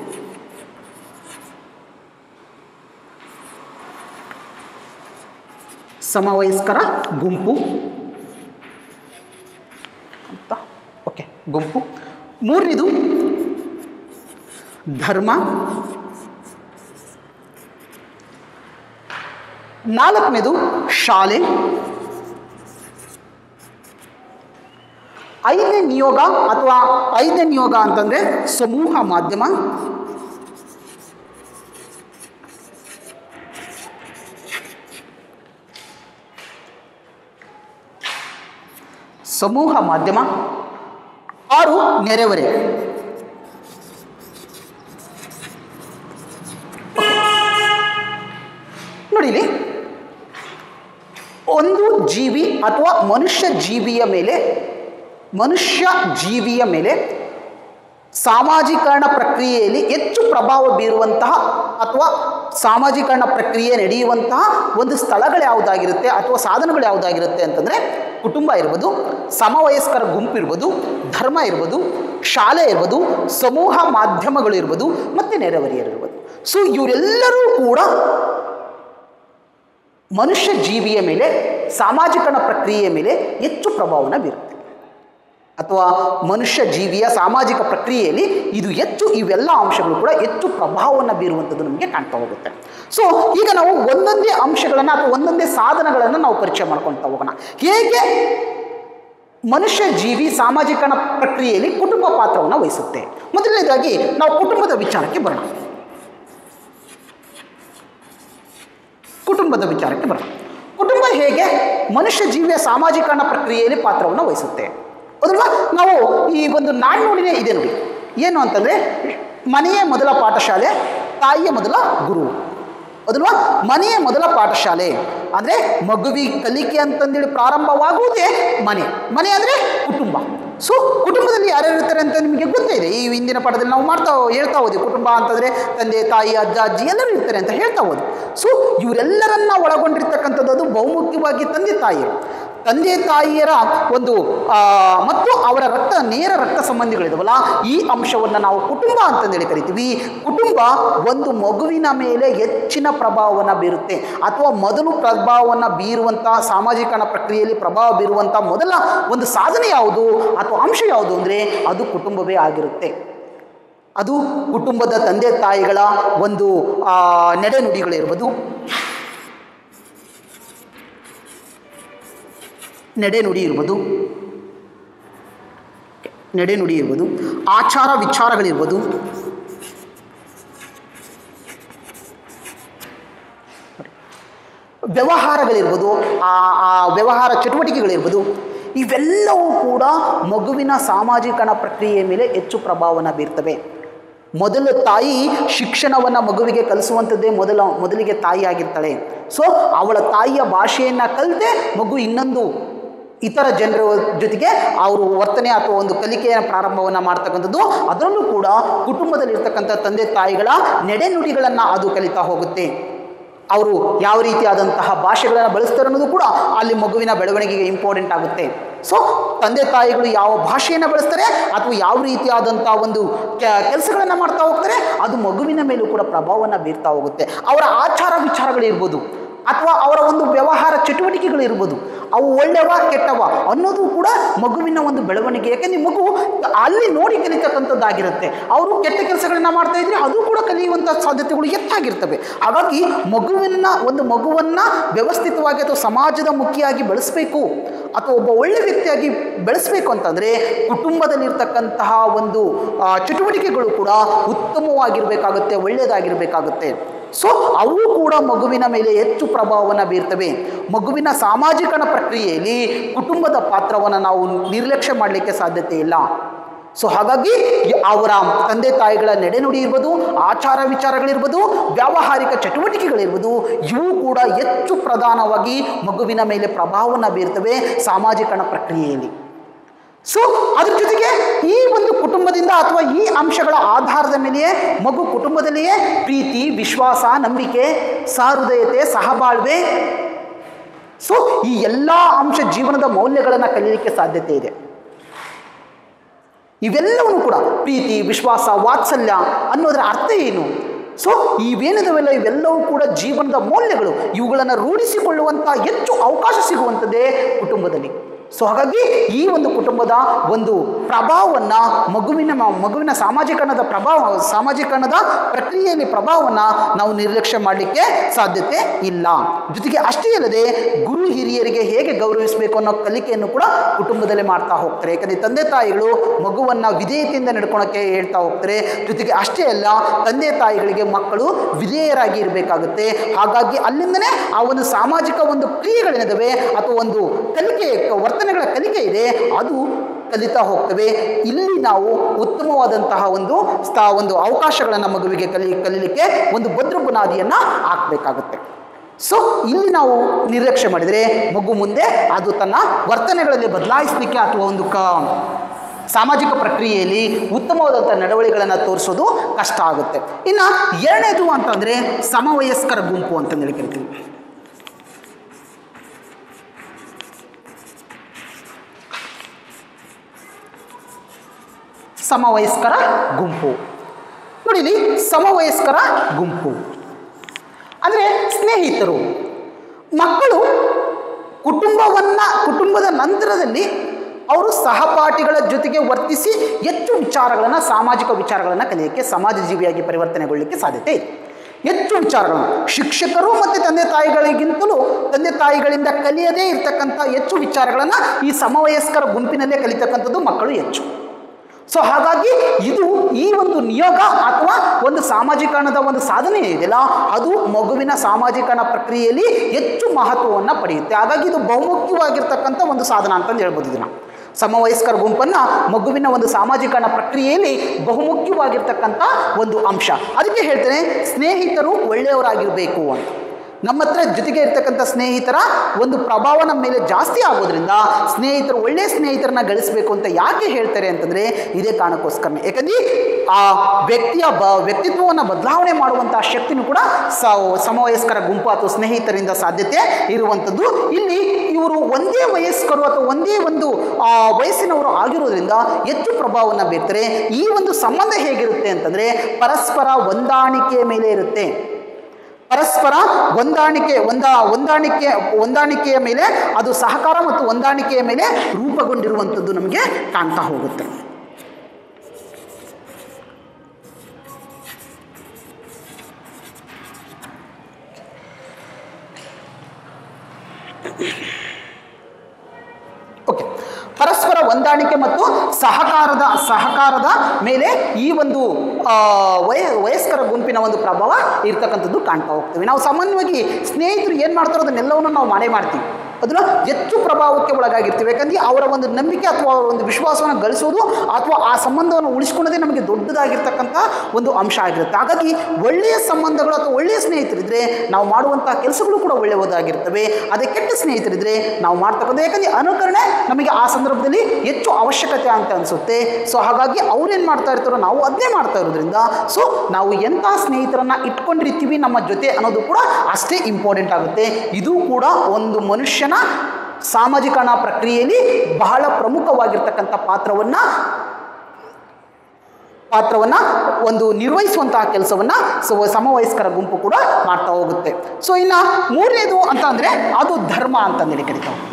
ಸಮವಯಸ್ಕರ ಗುಂಪು ಅಂತ ಓಕೆ ಗುಂಪು ಮೂರನೇದು ಧರ್ಮ ನಾಲ್ಕನೇದು ಶಾಲೆ ಐದನೇ ನಿಯೋಗ ಅಥವಾ ಐದನೇ ನಿಯೋಗ ಅಂತಂದರೆ ಸಮೂಹ ಮಾಧ್ಯಮ ಸಮೂಹ ಮಾಧ್ಯಮ ಆರು ನೆರೆಹೊರೆ ನೋಡಿ ಇಲ್ಲಿ ಒಂದು ಜೀವಿ ಅಥವಾ ಮನುಷ್ಯ ಜೀವಿಯ ಮೇಲೆ ಮನುಷ್ಯ ಜೀವಿಯ ಮೇಲೆ ಸಾಮಾಜೀಕರಣ ಪ್ರಕ್ರಿಯೆಯಲ್ಲಿ ಹೆಚ್ಚು ಪ್ರಭಾವ ಬೀರುವಂತಹ ಅಥವಾ ಸಾಮಾಜೀಕರಣ ಪ್ರಕ್ರಿಯೆ ನಡೆಯುವಂತಹ ಒಂದು ಸ್ಥಳಗಳು ಯಾವುದಾಗಿರುತ್ತೆ ಅಥವಾ ಸಾಧನಗಳು ಯಾವುದಾಗಿರುತ್ತೆ ಅಂತಂದರೆ ಕುಟುಂಬ ಇರ್ಬೋದು ಸಮವಯಸ್ಕರ ಗುಂಪು ಇರ್ಬೋದು ಧರ್ಮ ಇರ್ಬೋದು ಶಾಲೆ ಇರ್ಬೋದು ಸಮೂಹ ಮಾಧ್ಯಮಗಳು ಇರ್ಬೋದು ಮತ್ತು ನೆರೆಹೊರೆಯರಿರ್ಬೋದು ಸೊ ಇವರೆಲ್ಲರೂ ಕೂಡ ಮನುಷ್ಯ ಜೀವಿಯ ಮೇಲೆ ಸಾಮಾಜಿಕರಣ ಪ್ರಕ್ರಿಯೆಯ ಮೇಲೆ ಹೆಚ್ಚು ಪ್ರಭಾವವನ್ನು ಬೀರುತ್ತೆ ಅಥವಾ ಮನುಷ್ಯ ಜೀವಿಯ ಸಾಮಾಜಿಕ ಪ್ರಕ್ರಿಯೆಯಲ್ಲಿ ಇದು ಹೆಚ್ಚು ಇವೆಲ್ಲ ಅಂಶಗಳು ಕೂಡ ಹೆಚ್ಚು ಪ್ರಭಾವವನ್ನು ಬೀರುವಂಥದ್ದು ನಮಗೆ ಕಾಣ್ತಾ ಹೋಗುತ್ತೆ ಸೊ ಈಗ ನಾವು ಒಂದೊಂದೇ ಅಂಶಗಳನ್ನು ಅಥವಾ ಒಂದೊಂದೇ ಸಾಧನಗಳನ್ನು ನಾವು ಪರಿಚಯ ಮಾಡ್ಕೊಳ್ತಾ ಹೋಗೋಣ ಹೇಗೆ ಮನುಷ್ಯ ಜೀವಿ ಸಾಮಾಜಿಕರಣ ಪ್ರಕ್ರಿಯೆಯಲ್ಲಿ ಕುಟುಂಬ ಪಾತ್ರವನ್ನು ವಹಿಸುತ್ತೆ ಮೊದಲನೇದಾಗಿ ನಾವು ಕುಟುಂಬದ ವಿಚಾರಕ್ಕೆ ಬರೋಣ ಕುಟುಂಬದ ವಿಚಾರಕ್ಕೆ ಬರೋಣ ಕುಟುಂಬ ಹೇಗೆ ಮನುಷ್ಯ ಜೀವಿಯ ಸಾಮಾಜಿಕರಣ ಪ್ರಕ್ರಿಯೆಯಲ್ಲಿ ಪಾತ್ರವನ್ನು ವಹಿಸುತ್ತೆ ಹೌದಲ್ವಾ ನಾವು ಈ ಒಂದು ನಾಣ್ಣುಡಿನೇ ಇದೆ ನೋಡಿ ಏನು ಅಂತಂದರೆ ಮನೆಯೇ ಮೊದಲ ಪಾಠಶಾಲೆ ತಾಯಿಯ ಮೊದಲ ಗುರು ಹೌದಲ್ವಾ ಮನೆಯೇ ಮೊದಲ ಪಾಠಶಾಲೆ ಅಂದರೆ ಮಗುವಿ ಕಲಿಕೆ ಅಂತಂದೇಳಿ ಪ್ರಾರಂಭವಾಗುವುದೇ ಮನೆ ಮನೆ ಅಂದರೆ ಕುಟುಂಬ ಸೊ ಕುಟುಂಬದಲ್ಲಿ ಯಾರ್ಯಾರು ಇರ್ತಾರೆ ಅಂತ ನಿಮಗೆ ಗೊತ್ತೇ ಇದೆ ಈ ಹಿಂದಿನ ಪಾಠದಲ್ಲಿ ನಾವು ಮಾಡ್ತಾ ಹೇಳ್ತಾ ಹೋದ್ವಿ ಕುಟುಂಬ ಅಂತಂದರೆ ತಂದೆ ತಾಯಿ ಅಜ್ಜ ಅಜ್ಜಿ ಎಲ್ಲರೂ ಇರ್ತಾರೆ ಅಂತ ಹೇಳ್ತಾ ಹೋದ್ವಿ ಸೊ ಇವರೆಲ್ಲರನ್ನ ಒಳಗೊಂಡಿರ್ತಕ್ಕಂಥದ್ದು ಅದು ಬಹುಮುಖ್ಯವಾಗಿ ತಂದೆ ತಾಯಿಯರು ತಂದೆ ತಾಯಿಯರ ಒಂದು ಆ, ಮತ್ತು ಅವರ ರಕ್ತ ನೇರ ರಕ್ತ ಸಂಬಂಧಿಗಳಿದಾವಲ್ಲ ಈ ಅಂಶವನ್ನು ನಾವು ಕುಟುಂಬ ಅಂತಂದೇಳಿ ಕರಿತೀವಿ ಕುಟುಂಬ ಒಂದು ಮಗುವಿನ ಮೇಲೆ ಹೆಚ್ಚಿನ ಪ್ರಭಾವವನ್ನು ಬೀರುತ್ತೆ ಅಥವಾ ಮೊದಲು ಪ್ರಭಾವವನ್ನು ಬೀರುವಂಥ ಸಾಮಾಜಿಕರಣ ಪ್ರಕ್ರಿಯೆಯಲ್ಲಿ ಪ್ರಭಾವ ಬೀರುವಂಥ ಮೊದಲ ಒಂದು ಸಾಧನೆ ಯಾವುದು ಅಥವಾ ಅಂಶ ಯಾವುದು ಅಂದರೆ ಅದು ಕುಟುಂಬವೇ ಆಗಿರುತ್ತೆ ಅದು ಕುಟುಂಬದ ತಂದೆ ತಾಯಿಗಳ ಒಂದು ಆ, ನಡೆನುಡಿಗಳಿರ್ಬೋದು ನಡೆನುಡಿ ಇರ್ಬೋದು ನಡೆನುಡಿ ಇರ್ಬೋದು ಆಚಾರ ವಿಚಾರಗಳಿರ್ಬೋದು ವ್ಯವಹಾರಗಳಿರ್ಬೋದು ಆ ಆ ವ್ಯವಹಾರ ಚಟುವಟಿಕೆಗಳಿರ್ಬೋದು ಇವೆಲ್ಲವೂ ಕೂಡ ಮಗುವಿನ ಸಾಮಾಜಿಕರಣ ಪ್ರಕ್ರಿಯೆಯ ಮೇಲೆ ಹೆಚ್ಚು ಪ್ರಭಾವನ ಬೀರ್ತವೆ ಮೊದಲು ತಾಯಿ ಶಿಕ್ಷಣವನ್ನು ಮಗುವಿಗೆ ಕಲಿಸುವಂಥದ್ದೇ ಮೊದಲ ಮೊದಲಿಗೆ ತಾಯಿ ಆಗಿರ್ತಾಳೆ ಸೊ ಅವಳ ತಾಯಿಯ ಭಾಷೆಯನ್ನು ಕಲಿತೆ ಮಗು ಇನ್ನೊಂದು ಇತರ ಜನರ ಜೊತೆಗೆ ಅವರು ವರ್ತನೆ ಅಥವಾ ಒಂದು ಕಲಿಕೆಯ ಪ್ರಾರಂಭವನ್ನು ಮಾಡ್ತಕ್ಕಂಥದ್ದು ಅದರಲ್ಲೂ ಕೂಡ ಕುಟುಂಬದಲ್ಲಿರ್ತಕ್ಕಂಥ ತಂದೆ ತಾಯಿಗಳ ನಡೆನುಡಿಗಳನ್ನು ಅದು ಕಲಿತಾ ಹೋಗುತ್ತೆ ಅವರು ಯಾವ ರೀತಿಯಾದಂತಹ ಭಾಷೆಗಳನ್ನು ಬಳಸ್ತಾರೆ ಅನ್ನೋದು ಕೂಡ ಅಲ್ಲಿ ಮಗುವಿನ ಬೆಳವಣಿಗೆಗೆ ಇಂಪಾರ್ಟೆಂಟ್ ಆಗುತ್ತೆ ಸೊ ತಂದೆ ತಾಯಿಗಳು ಯಾವ ಭಾಷೆಯನ್ನು ಬಳಸ್ತಾರೆ ಅಥವಾ ಯಾವ ರೀತಿಯಾದಂಥ ಒಂದು ಕೆಲಸಗಳನ್ನು ಮಾಡ್ತಾ ಹೋಗ್ತಾರೆ ಅದು ಮಗುವಿನ ಮೇಲೂ ಕೂಡ ಪ್ರಭಾವವನ್ನು ಬೀರ್ತಾ ಹೋಗುತ್ತೆ ಅವರ ಆಚಾರ ವಿಚಾರಗಳಿರ್ಬೋದು ಅಥವಾ ಅವರ ಒಂದು ವ್ಯವಹಾರ ಚಟುವಟಿಕೆಗಳಿರ್ಬೋದು ಅವು ಒಳ್ಳೆವ ಕೆಟ್ಟವ ಅನ್ನೋದು ಕೂಡ ಮಗುವಿನ ಒಂದು ಬೆಳವಣಿಗೆ ಯಾಕೆಂದರೆ ಮಗು ಅಲ್ಲಿ ನೋಡಿ ಕಲಿತಕ್ಕಂಥದ್ದಾಗಿರುತ್ತೆ ಅವರು ಕೆಟ್ಟ ಕೆಲಸಗಳನ್ನ ಮಾಡ್ತಾ ಇದ್ರೆ ಅದು ಕೂಡ ಕಲಿಯುವಂಥ ಸಾಧ್ಯತೆಗಳು ಹೆಚ್ಚಾಗಿರ್ತವೆ ಹಾಗಾಗಿ ಮಗುವಿನ ಒಂದು ಮಗುವನ್ನು ವ್ಯವಸ್ಥಿತವಾಗಿ ಅಥವಾ ಸಮಾಜದ ಮುಖಿಯಾಗಿ ಬೆಳೆಸಬೇಕು ಅಥವಾ ಒಬ್ಬ ಒಳ್ಳೆ ವ್ಯಕ್ತಿಯಾಗಿ ಬೆಳೆಸಬೇಕು ಅಂತಂದರೆ ಕುಟುಂಬದಲ್ಲಿರ್ತಕ್ಕಂತಹ ಒಂದು ಆ, ಚಟುವಟಿಕೆಗಳು ಕೂಡ ಉತ್ತಮವಾಗಿರಬೇಕಾಗುತ್ತೆ ಒಳ್ಳೆಯದಾಗಿರಬೇಕಾಗುತ್ತೆ ಸೊ ಅವು ಕೂಡ ಮಗುವಿನ ಮೇಲೆ ಹೆಚ್ಚು ಪ್ರಭಾವವನ್ನು ಬೀರ್ತವೆ ಮಗುವಿನ ಸಾಮಾಜಿಕರಣ ಪ್ರಕ್ರಿಯೆಯಲ್ಲಿ ಕುಟುಂಬದ ಪಾತ್ರವನ್ನು ನಾವು ನಿರ್ಲಕ್ಷ್ಯ ಮಾಡಲಿಕ್ಕೆ ಸಾಧ್ಯತೆ ಇಲ್ಲ ಸೊ ಹಾಗಾಗಿ ಈ ಅವರ ತಂದೆ ತಾಯಿಗಳ ನಡೆನುಡಿ ಇರ್ಬೋದು ಆಚಾರ ವಿಚಾರಗಳಿರ್ಬೋದು ವ್ಯಾವಹಾರಿಕ ಚಟುವಟಿಕೆಗಳಿರ್ಬೋದು ಇವು ಕೂಡ ಹೆಚ್ಚು ಪ್ರಧಾನವಾಗಿ ಮಗುವಿನ ಮೇಲೆ ಪ್ರಭಾವವನ್ನು ಬೀರ್ತವೆ ಸಾಮಾಜಿಕರಣ ಪ್ರಕ್ರಿಯೆಯಲ್ಲಿ ಸೊ ಅದ್ರ ಜೊತೆಗೆ ಈ ಒಂದು ಕುಟುಂಬದಿಂದ ಅಥವಾ ಈ ಅಂಶಗಳ ಆಧಾರದ ಮೇಲೆಯೇ ಮಗು ಕುಟುಂಬದಲ್ಲಿಯೇ ಪ್ರೀತಿ ವಿಶ್ವಾಸ ನಂಬಿಕೆ ಸಹೃದಯತೆ ಸಹಬಾಳ್ವೆ ಸೊ ಈ ಎಲ್ಲ ಅಂಶ ಜೀವನದ ಮೌಲ್ಯಗಳನ್ನು ಕಲಿಯಲಿಕ್ಕೆ ಸಾಧ್ಯತೆ ಇದೆ ಇವೆಲ್ಲವೂ ಕೂಡ ಪ್ರೀತಿ ವಿಶ್ವಾಸ ವಾತ್ಸಲ್ಯ ಅನ್ನೋದರ ಅರ್ಥ ಏನು ಸೊ ಇವೇನಿದಾವೆಲ್ಲ ಇವೆಲ್ಲವೂ ಕೂಡ ಜೀವನದ ಮೌಲ್ಯಗಳು ಇವುಗಳನ್ನು ರೂಢಿಸಿಕೊಳ್ಳುವಂಥ ಹೆಚ್ಚು ಅವಕಾಶ ಸಿಗುವಂಥದ್ದೇ ಕುಟುಂಬದಲ್ಲಿ ಸೊ ಹಾಗಾಗಿ ಈ ಒಂದು ಕುಟುಂಬದ ಒಂದು ಪ್ರಭಾವವನ್ನು ಮಗುವಿನ ಮ- ಮಗುವಿನ ಸಾಮಾಜೀಕರಣದ ಪ್ರಭಾವ ಸಾಮಾಜೀಕರಣದ ಪ್ರಕ್ರಿಯೆಯಲ್ಲಿ ಪ್ರಭಾವವನ್ನು ನಾವು ನಿರ್ಲಕ್ಷ್ಯ ಮಾಡಲಿಕ್ಕೆ ಸಾಧ್ಯತೆ ಇಲ್ಲ ಜೊತೆಗೆ ಅಷ್ಟೇ ಅಲ್ಲದೆ ಗುರು ಹಿರಿಯರಿಗೆ ಹೇಗೆ ಗೌರವಿಸಬೇಕು ಅನ್ನೋ ಕಲಿಕೆಯನ್ನು ಕೂಡ ಕುಟುಂಬದಲ್ಲೇ ಮಾಡ್ತಾ ಹೋಗ್ತಾರೆ ಯಾಕಂದರೆ ತಂದೆ ತಾಯಿಗಳು ಮಗುವನ್ನು ವಿಧೇಯತೆಯಿಂದ ನಡ್ಕೊಳಕ್ಕೆ ಹೇಳ್ತಾ ಹೋಗ್ತಾರೆ ಜೊತೆಗೆ ಅಷ್ಟೇ ಅಲ್ಲ ತಂದೆ ತಾಯಿಗಳಿಗೆ ಮಕ್ಕಳು ವಿಧೇಯರಾಗಿ ಇರಬೇಕಾಗುತ್ತೆ ಹಾಗಾಗಿ ಅಲ್ಲಿಂದನೇ ಆ ಒಂದು ಸಾಮಾಜಿಕ ಒಂದು ಕ್ರಿಯೆಗಳೇನಿದಾವೆ ಅಥವಾ ಒಂದು ಕಲಿಕೆ ವರ್ತನೆಗಳ ಕಲಿಕೆ ಇದೆ ಅದು ಕಲಿತಾ ಹೋಗ್ತವೆ ಇಲ್ಲಿ ನಾವು ಉತ್ತಮವಾದಂತಹ ಒಂದು ಸ್ಥಾ ಒಂದು ಅವಕಾಶಗಳನ್ನು ಮಗುವಿಗೆ ಕಲಿ ಕಲೀಲಿಕ್ಕೆ ಒಂದು ಭದ್ರ ಬುನಾದಿಯನ್ನು ಹಾಕಬೇಕಾಗುತ್ತೆ ಸೊ ಇಲ್ಲಿ ನಾವು ನಿರ್ಲಕ್ಷ್ಯ ಮಾಡಿದರೆ ಮಗು ಮುಂದೆ ಅದು ತನ್ನ ವರ್ತನೆಗಳಲ್ಲಿ ಬದಲಾಯಿಸಲಿಕ್ಕೆ ಅಥವಾ ಒಂದು ಕ ಸಾಮಾಜಿಕ ಪ್ರಕ್ರಿಯೆಯಲ್ಲಿ ಉತ್ತಮವಾದಂಥ ನಡವಳಿಕೆಗಳನ್ನು ತೋರಿಸೋದು ಕಷ್ಟ ಆಗುತ್ತೆ ಇನ್ನು ಎರಡನೇದು ಅಂತಂದರೆ ಸಮವಯಸ್ಕರ ಗುಂಪು ಅಂತಂದೇಳಿ ಕರಿತೀವಿ ಸಮವಯಸ್ಕರ ಗುಂಪು ನೋಡಿ ಇಲ್ಲಿ ಸಮವಯಸ್ಕರ ಗುಂಪು ಅಂದರೆ ಸ್ನೇಹಿತರು ಮಕ್ಕಳು ಕುಟುಂಬವನ್ನು ಕುಟುಂಬದ ನಂತರದಲ್ಲಿ ಅವರು ಸಹಪಾಠಿಗಳ ಜೊತೆಗೆ ವರ್ತಿಸಿ ಹೆಚ್ಚು ವಿಚಾರಗಳನ್ನು ಸಾಮಾಜಿಕ ವಿಚಾರಗಳನ್ನು ಕಲಿಯೋಕ್ಕೆ ಸಮಾಜ ಜೀವಿಯಾಗಿ ಪರಿವರ್ತನೆಗೊಳ್ಳಲಿಕ್ಕೆ ಸಾಧ್ಯತೆ ಇದೆ ಹೆಚ್ಚು ವಿಚಾರಗಳನ್ನು ಶಿಕ್ಷಕರು ಮತ್ತು ತಂದೆ ತಾಯಿಗಳಿಗಿಂತಲೂ ತಂದೆ ತಾಯಿಗಳಿಂದ ಕಲಿಯದೇ ಇರತಕ್ಕಂಥ ಹೆಚ್ಚು ವಿಚಾರಗಳನ್ನು ಈ ಸಮವಯಸ್ಕರ ಗುಂಪಿನಲ್ಲೇ ಕಲಿತಕ್ಕಂಥದ್ದು ಮಕ್ಕಳು ಹೆಚ್ಚು ಸೊ ಹಾಗಾಗಿ ಇದು ಈ ಒಂದು ನಿಯೋಗ ಅಥವಾ ಒಂದು ಸಾಮಾಜೀಕರಣದ ಒಂದು ಸಾಧನೆ ಇದೆಯಲ್ಲ ಅದು ಮಗುವಿನ ಸಾಮಾಜೀಕರಣ ಪ್ರಕ್ರಿಯೆಯಲ್ಲಿ ಹೆಚ್ಚು ಮಹತ್ವವನ್ನು ಪಡೆಯುತ್ತೆ ಹಾಗಾಗಿ ಇದು ಬಹುಮುಖ್ಯವಾಗಿರ್ತಕ್ಕಂಥ ಒಂದು ಸಾಧನ ಅಂತಂದು ಹೇಳ್ಬೋದು ಇದನ್ನು ಸಮವಯಸ್ಕರ ಗುಂಪನ್ನು ಮಗುವಿನ ಒಂದು ಸಾಮಾಜೀಕರಣ ಪ್ರಕ್ರಿಯೆಯಲ್ಲಿ ಬಹುಮುಖ್ಯವಾಗಿರ್ತಕ್ಕಂಥ ಒಂದು ಅಂಶ ಅದಕ್ಕೆ ಹೇಳ್ತೇನೆ ಸ್ನೇಹಿತರು ಒಳ್ಳೆಯವರಾಗಿರಬೇಕು ಅಂತ ನಮ್ಮ ಹತ್ರ ಜೊತೆಗೆ ಇರ್ತಕ್ಕಂಥ ಸ್ನೇಹಿತರ ಒಂದು ಪ್ರಭಾವ ನಮ್ಮ ಮೇಲೆ ಜಾಸ್ತಿ ಆಗೋದ್ರಿಂದ ಸ್ನೇಹಿತರು ಒಳ್ಳೆಯ ಸ್ನೇಹಿತರನ್ನ ಗಳಿಸಬೇಕು ಅಂತ ಯಾಕೆ ಹೇಳ್ತಾರೆ ಅಂತಂದರೆ ಇದೇ ಕಾರಣಕ್ಕೋಸ್ಕರನೇ ಯಾಕಂದ್ರೆ ಆ ವ್ಯಕ್ತಿಯ ಬ ವ್ಯಕ್ತಿತ್ವವನ್ನು ಬದಲಾವಣೆ ಮಾಡುವಂಥ ಶಕ್ತಿನೂ ಕೂಡ ಸ ಸಮವಯಸ್ಕರ ಗುಂಪು ಅಥವಾ ಸ್ನೇಹಿತರಿಂದ ಸಾಧ್ಯತೆ ಇರುವಂಥದ್ದು ಇಲ್ಲಿ ಇವರು ಒಂದೇ ವಯಸ್ಕರು ಅಥವಾ ಒಂದೇ ಒಂದು ಆ, ವಯಸ್ಸಿನವರು ಆಗಿರೋದ್ರಿಂದ ಹೆಚ್ಚು ಪ್ರಭಾವವನ್ನು ಬೀರ್ತಾರೆ ಈ ಒಂದು ಸಂಬಂಧ ಹೇಗಿರುತ್ತೆ ಅಂತಂದರೆ ಪರಸ್ಪರ ಹೊಂದಾಣಿಕೆಯ ಮೇಲೆ ಇರುತ್ತೆ ಪರಸ್ಪರ ಹೊಂದಾಣಿಕೆ ಹೊಂದ ಹೊಂದಾಣಿಕೆ ಹೊಂದಾಣಿಕೆಯ ಮೇಲೆ ಅದು ಸಹಕಾರ ಮತ್ತು ಹೊಂದಾಣಿಕೆಯ ಮೇಲೆ ರೂಪುಗೊಂಡಿರುವಂಥದ್ದು ನಮಗೆ ಕಾಣ್ತಾ ಹೋಗುತ್ತೆ ಓಕೆ ಪರಸ್ಪರ ಹೊಂದಾಣಿಕೆ ಮತ್ತು ಸಹಕಾರದ ಸಹಕಾರದ ಮೇಲೆ ಈ ಒಂದು ಆ, ವಯ ವಯಸ್ಕರ ಗುಂಪಿನ ಒಂದು ಪ್ರಭಾವ ಇರ್ತಕ್ಕಂಥದ್ದು ಕಾಣ್ತಾ ಹೋಗ್ತೀವಿ ನಾವು ಸಾಮಾನ್ಯವಾಗಿ ಸ್ನೇಹಿತರು ಏನು ಮಾಡ್ತಾರೋ ಅದನ್ನೆಲ್ಲವನ್ನು ನಾವು ಮಾಡೇ ಮಾಡ್ತೀವಿ ಅದನ್ನ ಹೆಚ್ಚು ಪ್ರಭಾವಕ್ಕೆ ಒಳಗಾಗಿರ್ತೀವಿ ಯಾಕಂದ್ರೆ ಅವರ ಒಂದು ನಂಬಿಕೆ ಅಥವಾ ಅವರ ಒಂದು ವಿಶ್ವಾಸವನ್ನು ಗಳಿಸೋದು ಅಥವಾ ಆ ಸಂಬಂಧವನ್ನು ಉಳಿಸ್ಕೊಳ್ಳೋದೇ ನಮಗೆ ದೊಡ್ಡದಾಗಿರ್ತಕ್ಕಂಥ ಒಂದು ಅಂಶ ಆಗಿರುತ್ತೆ ಹಾಗಾಗಿ ಒಳ್ಳೆಯ ಸಂಬಂಧಗಳು ಅಥವಾ ಒಳ್ಳೆಯ ಸ್ನೇಹಿತರಿದ್ರೆ ನಾವು ಮಾಡುವಂಥ ಕೆಲಸಗಳು ಕೂಡ ಒಳ್ಳೆಯದಾಗಿರ್ತವೆ ಅದೇ ಕೆಟ್ಟ ಸ್ನೇಹಿತರಿದ್ರೆ ನಾವು ಮಾಡ್ತಕ್ಕಂಥ ಯಾಕಂದರೆ ಅನುಕರಣೆ ನಮಗೆ ಆ ಸಂದರ್ಭದಲ್ಲಿ ಹೆಚ್ಚು ಅವಶ್ಯಕತೆ ಅಂತ ಅನಿಸುತ್ತೆ ಸೊ ಹಾಗಾಗಿ ಅವ್ರೇನು ಮಾಡ್ತಾ ಇರ್ತಾರೋ ನಾವು ಅದನ್ನೇ ಮಾಡ್ತಾ ಇರೋದ್ರಿಂದ ಸೊ ನಾವು ಎಂಥ ಸ್ನೇಹಿತರನ್ನ ಇಟ್ಕೊಂಡಿರ್ತೀವಿ ನಮ್ಮ ಜೊತೆ ಅನ್ನೋದು ಕೂಡ ಅಷ್ಟೇ ಇಂಪಾರ್ಟೆಂಟ್ ಆಗುತ್ತೆ ಇದು ಕೂಡ ಒಂದು ಮನುಷ್ಯನ ಸಾಮಾಜಿಕರಣ ಪ್ರಕ್ರಿಯೆಯಲ್ಲಿ ಬಹಳ ಪ್ರಮುಖವಾಗಿರ್ತಕ್ಕಂಥ ಪಾತ್ರವನ್ನು ಪಾತ್ರವನ್ನು ಒಂದು ನಿರ್ವಹಿಸುವಂತಹ ಕೆಲಸವನ್ನು ಸೊ ಸಮವಯಸ್ಕರ ಗುಂಪು ಕೂಡ ಮಾಡ್ತಾ ಹೋಗುತ್ತೆ ಸೊ ಇನ್ನು ಮೂರನೇದು ಅಂತ ಅಂದರೆ ಅದು ಧರ್ಮ ಅಂತಂದೇಳಿ ಕರಿತಾ ಹೋಗುತ್ತೆ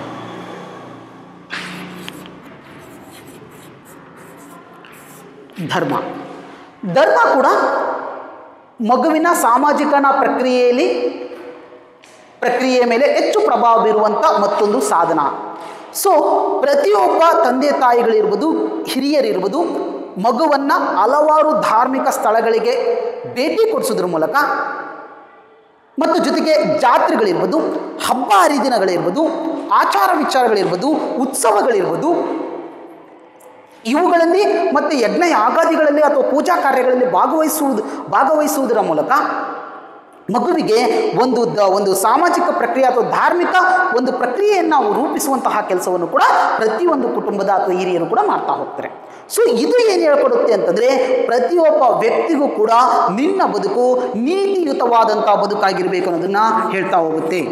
ಧರ್ಮ ಧರ್ಮ ಕೂಡ ಮಗುವಿನ ಸಾಮಾಜಿಕರಣ ಪ್ರಕ್ರಿಯೆಯಲ್ಲಿ ಪ್ರಕ್ರಿಯೆಯ ಮೇಲೆ ಹೆಚ್ಚು ಪ್ರಭಾವ ಬೀರುವಂಥ ಮತ್ತೊಂದು ಸಾಧನ ಸೊ ಪ್ರತಿಯೊಬ್ಬ ತಂದೆ ತಾಯಿಗಳಿರ್ಬೋದು ಹಿರಿಯರಿರ್ಬೋದು ಮಗುವನ್ನು ಹಲವಾರು ಧಾರ್ಮಿಕ ಸ್ಥಳಗಳಿಗೆ ಭೇಟಿ ಕೊಡಿಸೋದ್ರ ಮೂಲಕ ಮತ್ತು ಜೊತೆಗೆ ಜಾತ್ರೆಗಳಿರ್ಬೋದು ಹಬ್ಬ ಹರಿದಿನಗಳಿರ್ಬೋದು ಆಚಾರ ವಿಚಾರಗಳಿರ್ಬೋದು ಉತ್ಸವಗಳಿರ್ಬೋದು ಇವುಗಳಲ್ಲಿ ಮತ್ತು ಯಜ್ಞ ಯಾಗಾದಿಗಳಲ್ಲಿ ಅಥವಾ ಪೂಜಾ ಕಾರ್ಯಗಳಲ್ಲಿ ಭಾಗವಹಿಸುವುದು ಭಾಗವಹಿಸುವುದರ ಮೂಲಕ ಮಗುವಿಗೆ ಒಂದು ದ ಒಂದು ಸಾಮಾಜಿಕ ಪ್ರಕ್ರಿಯೆ ಅಥವಾ ಧಾರ್ಮಿಕ ಒಂದು ಪ್ರಕ್ರಿಯೆಯನ್ನು ನಾವು ರೂಪಿಸುವಂತಹ ಕೆಲಸವನ್ನು ಕೂಡ ಪ್ರತಿಯೊಂದು ಕುಟುಂಬದ ಅಥವಾ ಹಿರಿಯರು ಕೂಡ ಮಾಡ್ತಾ ಹೋಗ್ತಾರೆ ಸೊ ಇದು ಏನು ಹೇಳ್ಕೊಡುತ್ತೆ ಅಂತಂದರೆ ಪ್ರತಿಯೊಬ್ಬ ವ್ಯಕ್ತಿಗೂ ಕೂಡ ನಿನ್ನ ಬದುಕು ನೀತಿಯುತವಾದಂಥ ಬದುಕಾಗಿರಬೇಕು ಅನ್ನೋದನ್ನು ಹೇಳ್ತಾ ಹೋಗುತ್ತೆ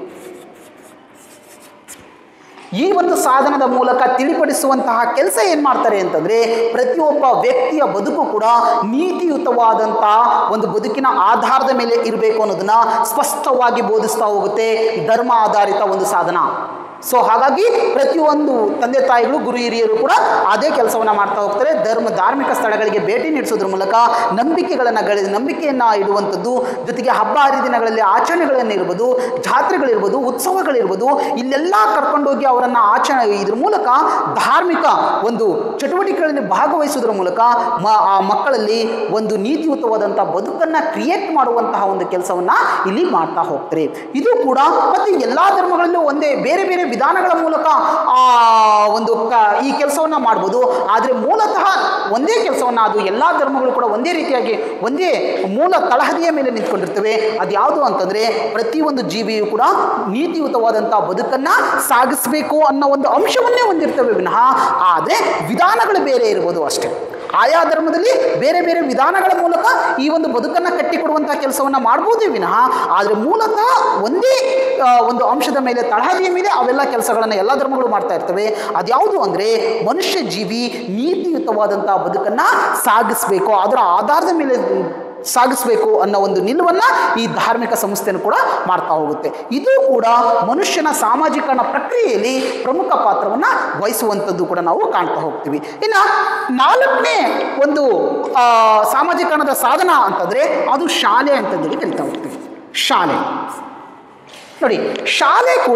ಈ ಒಂದು ಸಾಧನದ ಮೂಲಕ ತಿಳಿಪಡಿಸುವಂತಹ ಕೆಲಸ ಏನು ಮಾಡ್ತಾರೆ ಅಂತಂದರೆ ಪ್ರತಿಯೊಬ್ಬ ವ್ಯಕ್ತಿಯ ಬದುಕು ಕೂಡ ನೀತಿಯುತವಾದಂತಹ ಒಂದು ಬದುಕಿನ ಆಧಾರದ ಮೇಲೆ ಇರಬೇಕು ಅನ್ನೋದನ್ನ ಸ್ಪಷ್ಟವಾಗಿ ಬೋಧಿಸ್ತಾ ಹೋಗುತ್ತೆ ಧರ್ಮ ಆಧಾರಿತ ಒಂದು ಸಾಧನ ಸೊ ಹಾಗಾಗಿ ಪ್ರತಿಯೊಂದು ತಂದೆ ತಾಯಿಗಳು ಗುರು ಹಿರಿಯರು ಕೂಡ ಅದೇ ಕೆಲಸವನ್ನು ಮಾಡ್ತಾ ಹೋಗ್ತಾರೆ ಧರ್ಮ ಧಾರ್ಮಿಕ ಸ್ಥಳಗಳಿಗೆ ಭೇಟಿ ನೀಡಿಸೋದ್ರ ಮೂಲಕ ನಂಬಿಕೆಗಳನ್ನು ಗಳ ನಂಬಿಕೆಯನ್ನು ಇಡುವಂಥದ್ದು ಜೊತೆಗೆ ಹಬ್ಬ ಹರಿದಿನಗಳಲ್ಲಿ ಆಚರಣೆಗಳನ್ನಿರ್ಬೋದು ಜಾತ್ರೆಗಳಿರ್ಬೋದು ಉತ್ಸವಗಳಿರ್ಬೋದು ಇಲ್ಲೆಲ್ಲ ಕರ್ಕೊಂಡೋಗಿ ಅವರನ್ನು ಆಚರಣೆ ಇದ್ರ ಮೂಲಕ ಧಾರ್ಮಿಕ ಒಂದು ಚಟುವಟಿಕೆಗಳಲ್ಲಿ ಭಾಗವಹಿಸೋದ್ರ ಮೂಲಕ ಮ ಆ ಮಕ್ಕಳಲ್ಲಿ ಒಂದು ನೀತಿಯುತವಾದಂಥ ಬದುಕನ್ನು ಕ್ರಿಯೇಟ್ ಮಾಡುವಂತಹ ಒಂದು ಕೆಲಸವನ್ನು ಇಲ್ಲಿ ಮಾಡ್ತಾ ಹೋಗ್ತಾರೆ ಇದು ಕೂಡ ಮತ್ತು ಎಲ್ಲ ಧರ್ಮಗಳಲ್ಲೂ ಒಂದೇ ಬೇರೆ ಬೇರೆ ವಿಧಾನಗಳ ಮೂಲಕ ಆ ಒಂದು ಕ ಈ ಕೆಲಸವನ್ನು ಮಾಡ್ಬೋದು ಆದರೆ ಮೂಲತಃ ಒಂದೇ ಕೆಲಸವನ್ನು ಅದು ಎಲ್ಲ ಧರ್ಮಗಳು ಕೂಡ ಒಂದೇ ರೀತಿಯಾಗಿ ಒಂದೇ ಮೂಲ ತಳಹದಿಯ ಮೇಲೆ ನಿಂತ್ಕೊಂಡಿರ್ತವೆ ಅದು ಯಾವುದು ಅಂತಂದರೆ ಪ್ರತಿಯೊಂದು ಜೀವಿಯು ಕೂಡ ನೀತಿಯುತವಾದಂಥ ಬದುಕನ್ನು ಸಾಗಿಸಬೇಕು ಅನ್ನೋ ಒಂದು ಅಂಶವನ್ನೇ ಹೊಂದಿರ್ತವೆ ವಿನಃ ಆದರೆ ವಿಧಾನಗಳು ಬೇರೆ ಇರ್ಬೋದು ಅಷ್ಟೇ ಆಯಾ ಧರ್ಮದಲ್ಲಿ ಬೇರೆ ಬೇರೆ ವಿಧಾನಗಳ ಮೂಲಕ ಈ ಒಂದು ಬದುಕನ್ನು ಕಟ್ಟಿಕೊಡುವಂಥ ಕೆಲಸವನ್ನು ಮಾಡ್ಬೋದೇ ವಿನಃ ಆದರೆ ಮೂಲತಃ ಒಂದೇ ಆ, ಒಂದು ಅಂಶದ ಮೇಲೆ ತಳಹದಿಯ ಮೇಲೆ ಅವೆಲ್ಲ ಕೆಲಸಗಳನ್ನು ಎಲ್ಲ ಧರ್ಮಗಳು ಮಾಡ್ತಾ ಇರ್ತವೆ ಅದ್ಯಾವುದು ಅಂದರೆ ಮನುಷ್ಯ ಜೀವಿ ನೀತಿಯುತವಾದಂಥ ಬದುಕನ್ನು ಸಾಗಿಸಬೇಕು ಅದರ ಆಧಾರದ ಮೇಲೆ ಸಾಗಿಸಬೇಕು ಅನ್ನೋ ಒಂದು ನಿಲುವನ್ನು ಈ ಧಾರ್ಮಿಕ ಸಂಸ್ಥೆನೂ ಕೂಡ ಮಾಡ್ತಾ ಹೋಗುತ್ತೆ ಇದು ಕೂಡ ಮನುಷ್ಯನ ಸಾಮಾಜಿಕರಣ ಪ್ರಕ್ರಿಯೆಯಲ್ಲಿ ಪ್ರಮುಖ ಪಾತ್ರವನ್ನು ವಹಿಸುವಂಥದ್ದು ಕೂಡ ನಾವು ಕಾಣ್ತಾ ಹೋಗ್ತೀವಿ ಇನ್ನು ನಾಲ್ಕನೇ ಒಂದು ಆ, ಸಾಮಾಜಿಕರಣದ ಸಾಧನ ಅಂತಂದರೆ ಅದು ಶಾಲೆ ಅಂತಂದೇಳಿ ಕರಿತಾ ಹೋಗ್ತೀವಿ ಶಾಲೆ ನೋಡಿ ಶಾಲೆ ಕೂಡ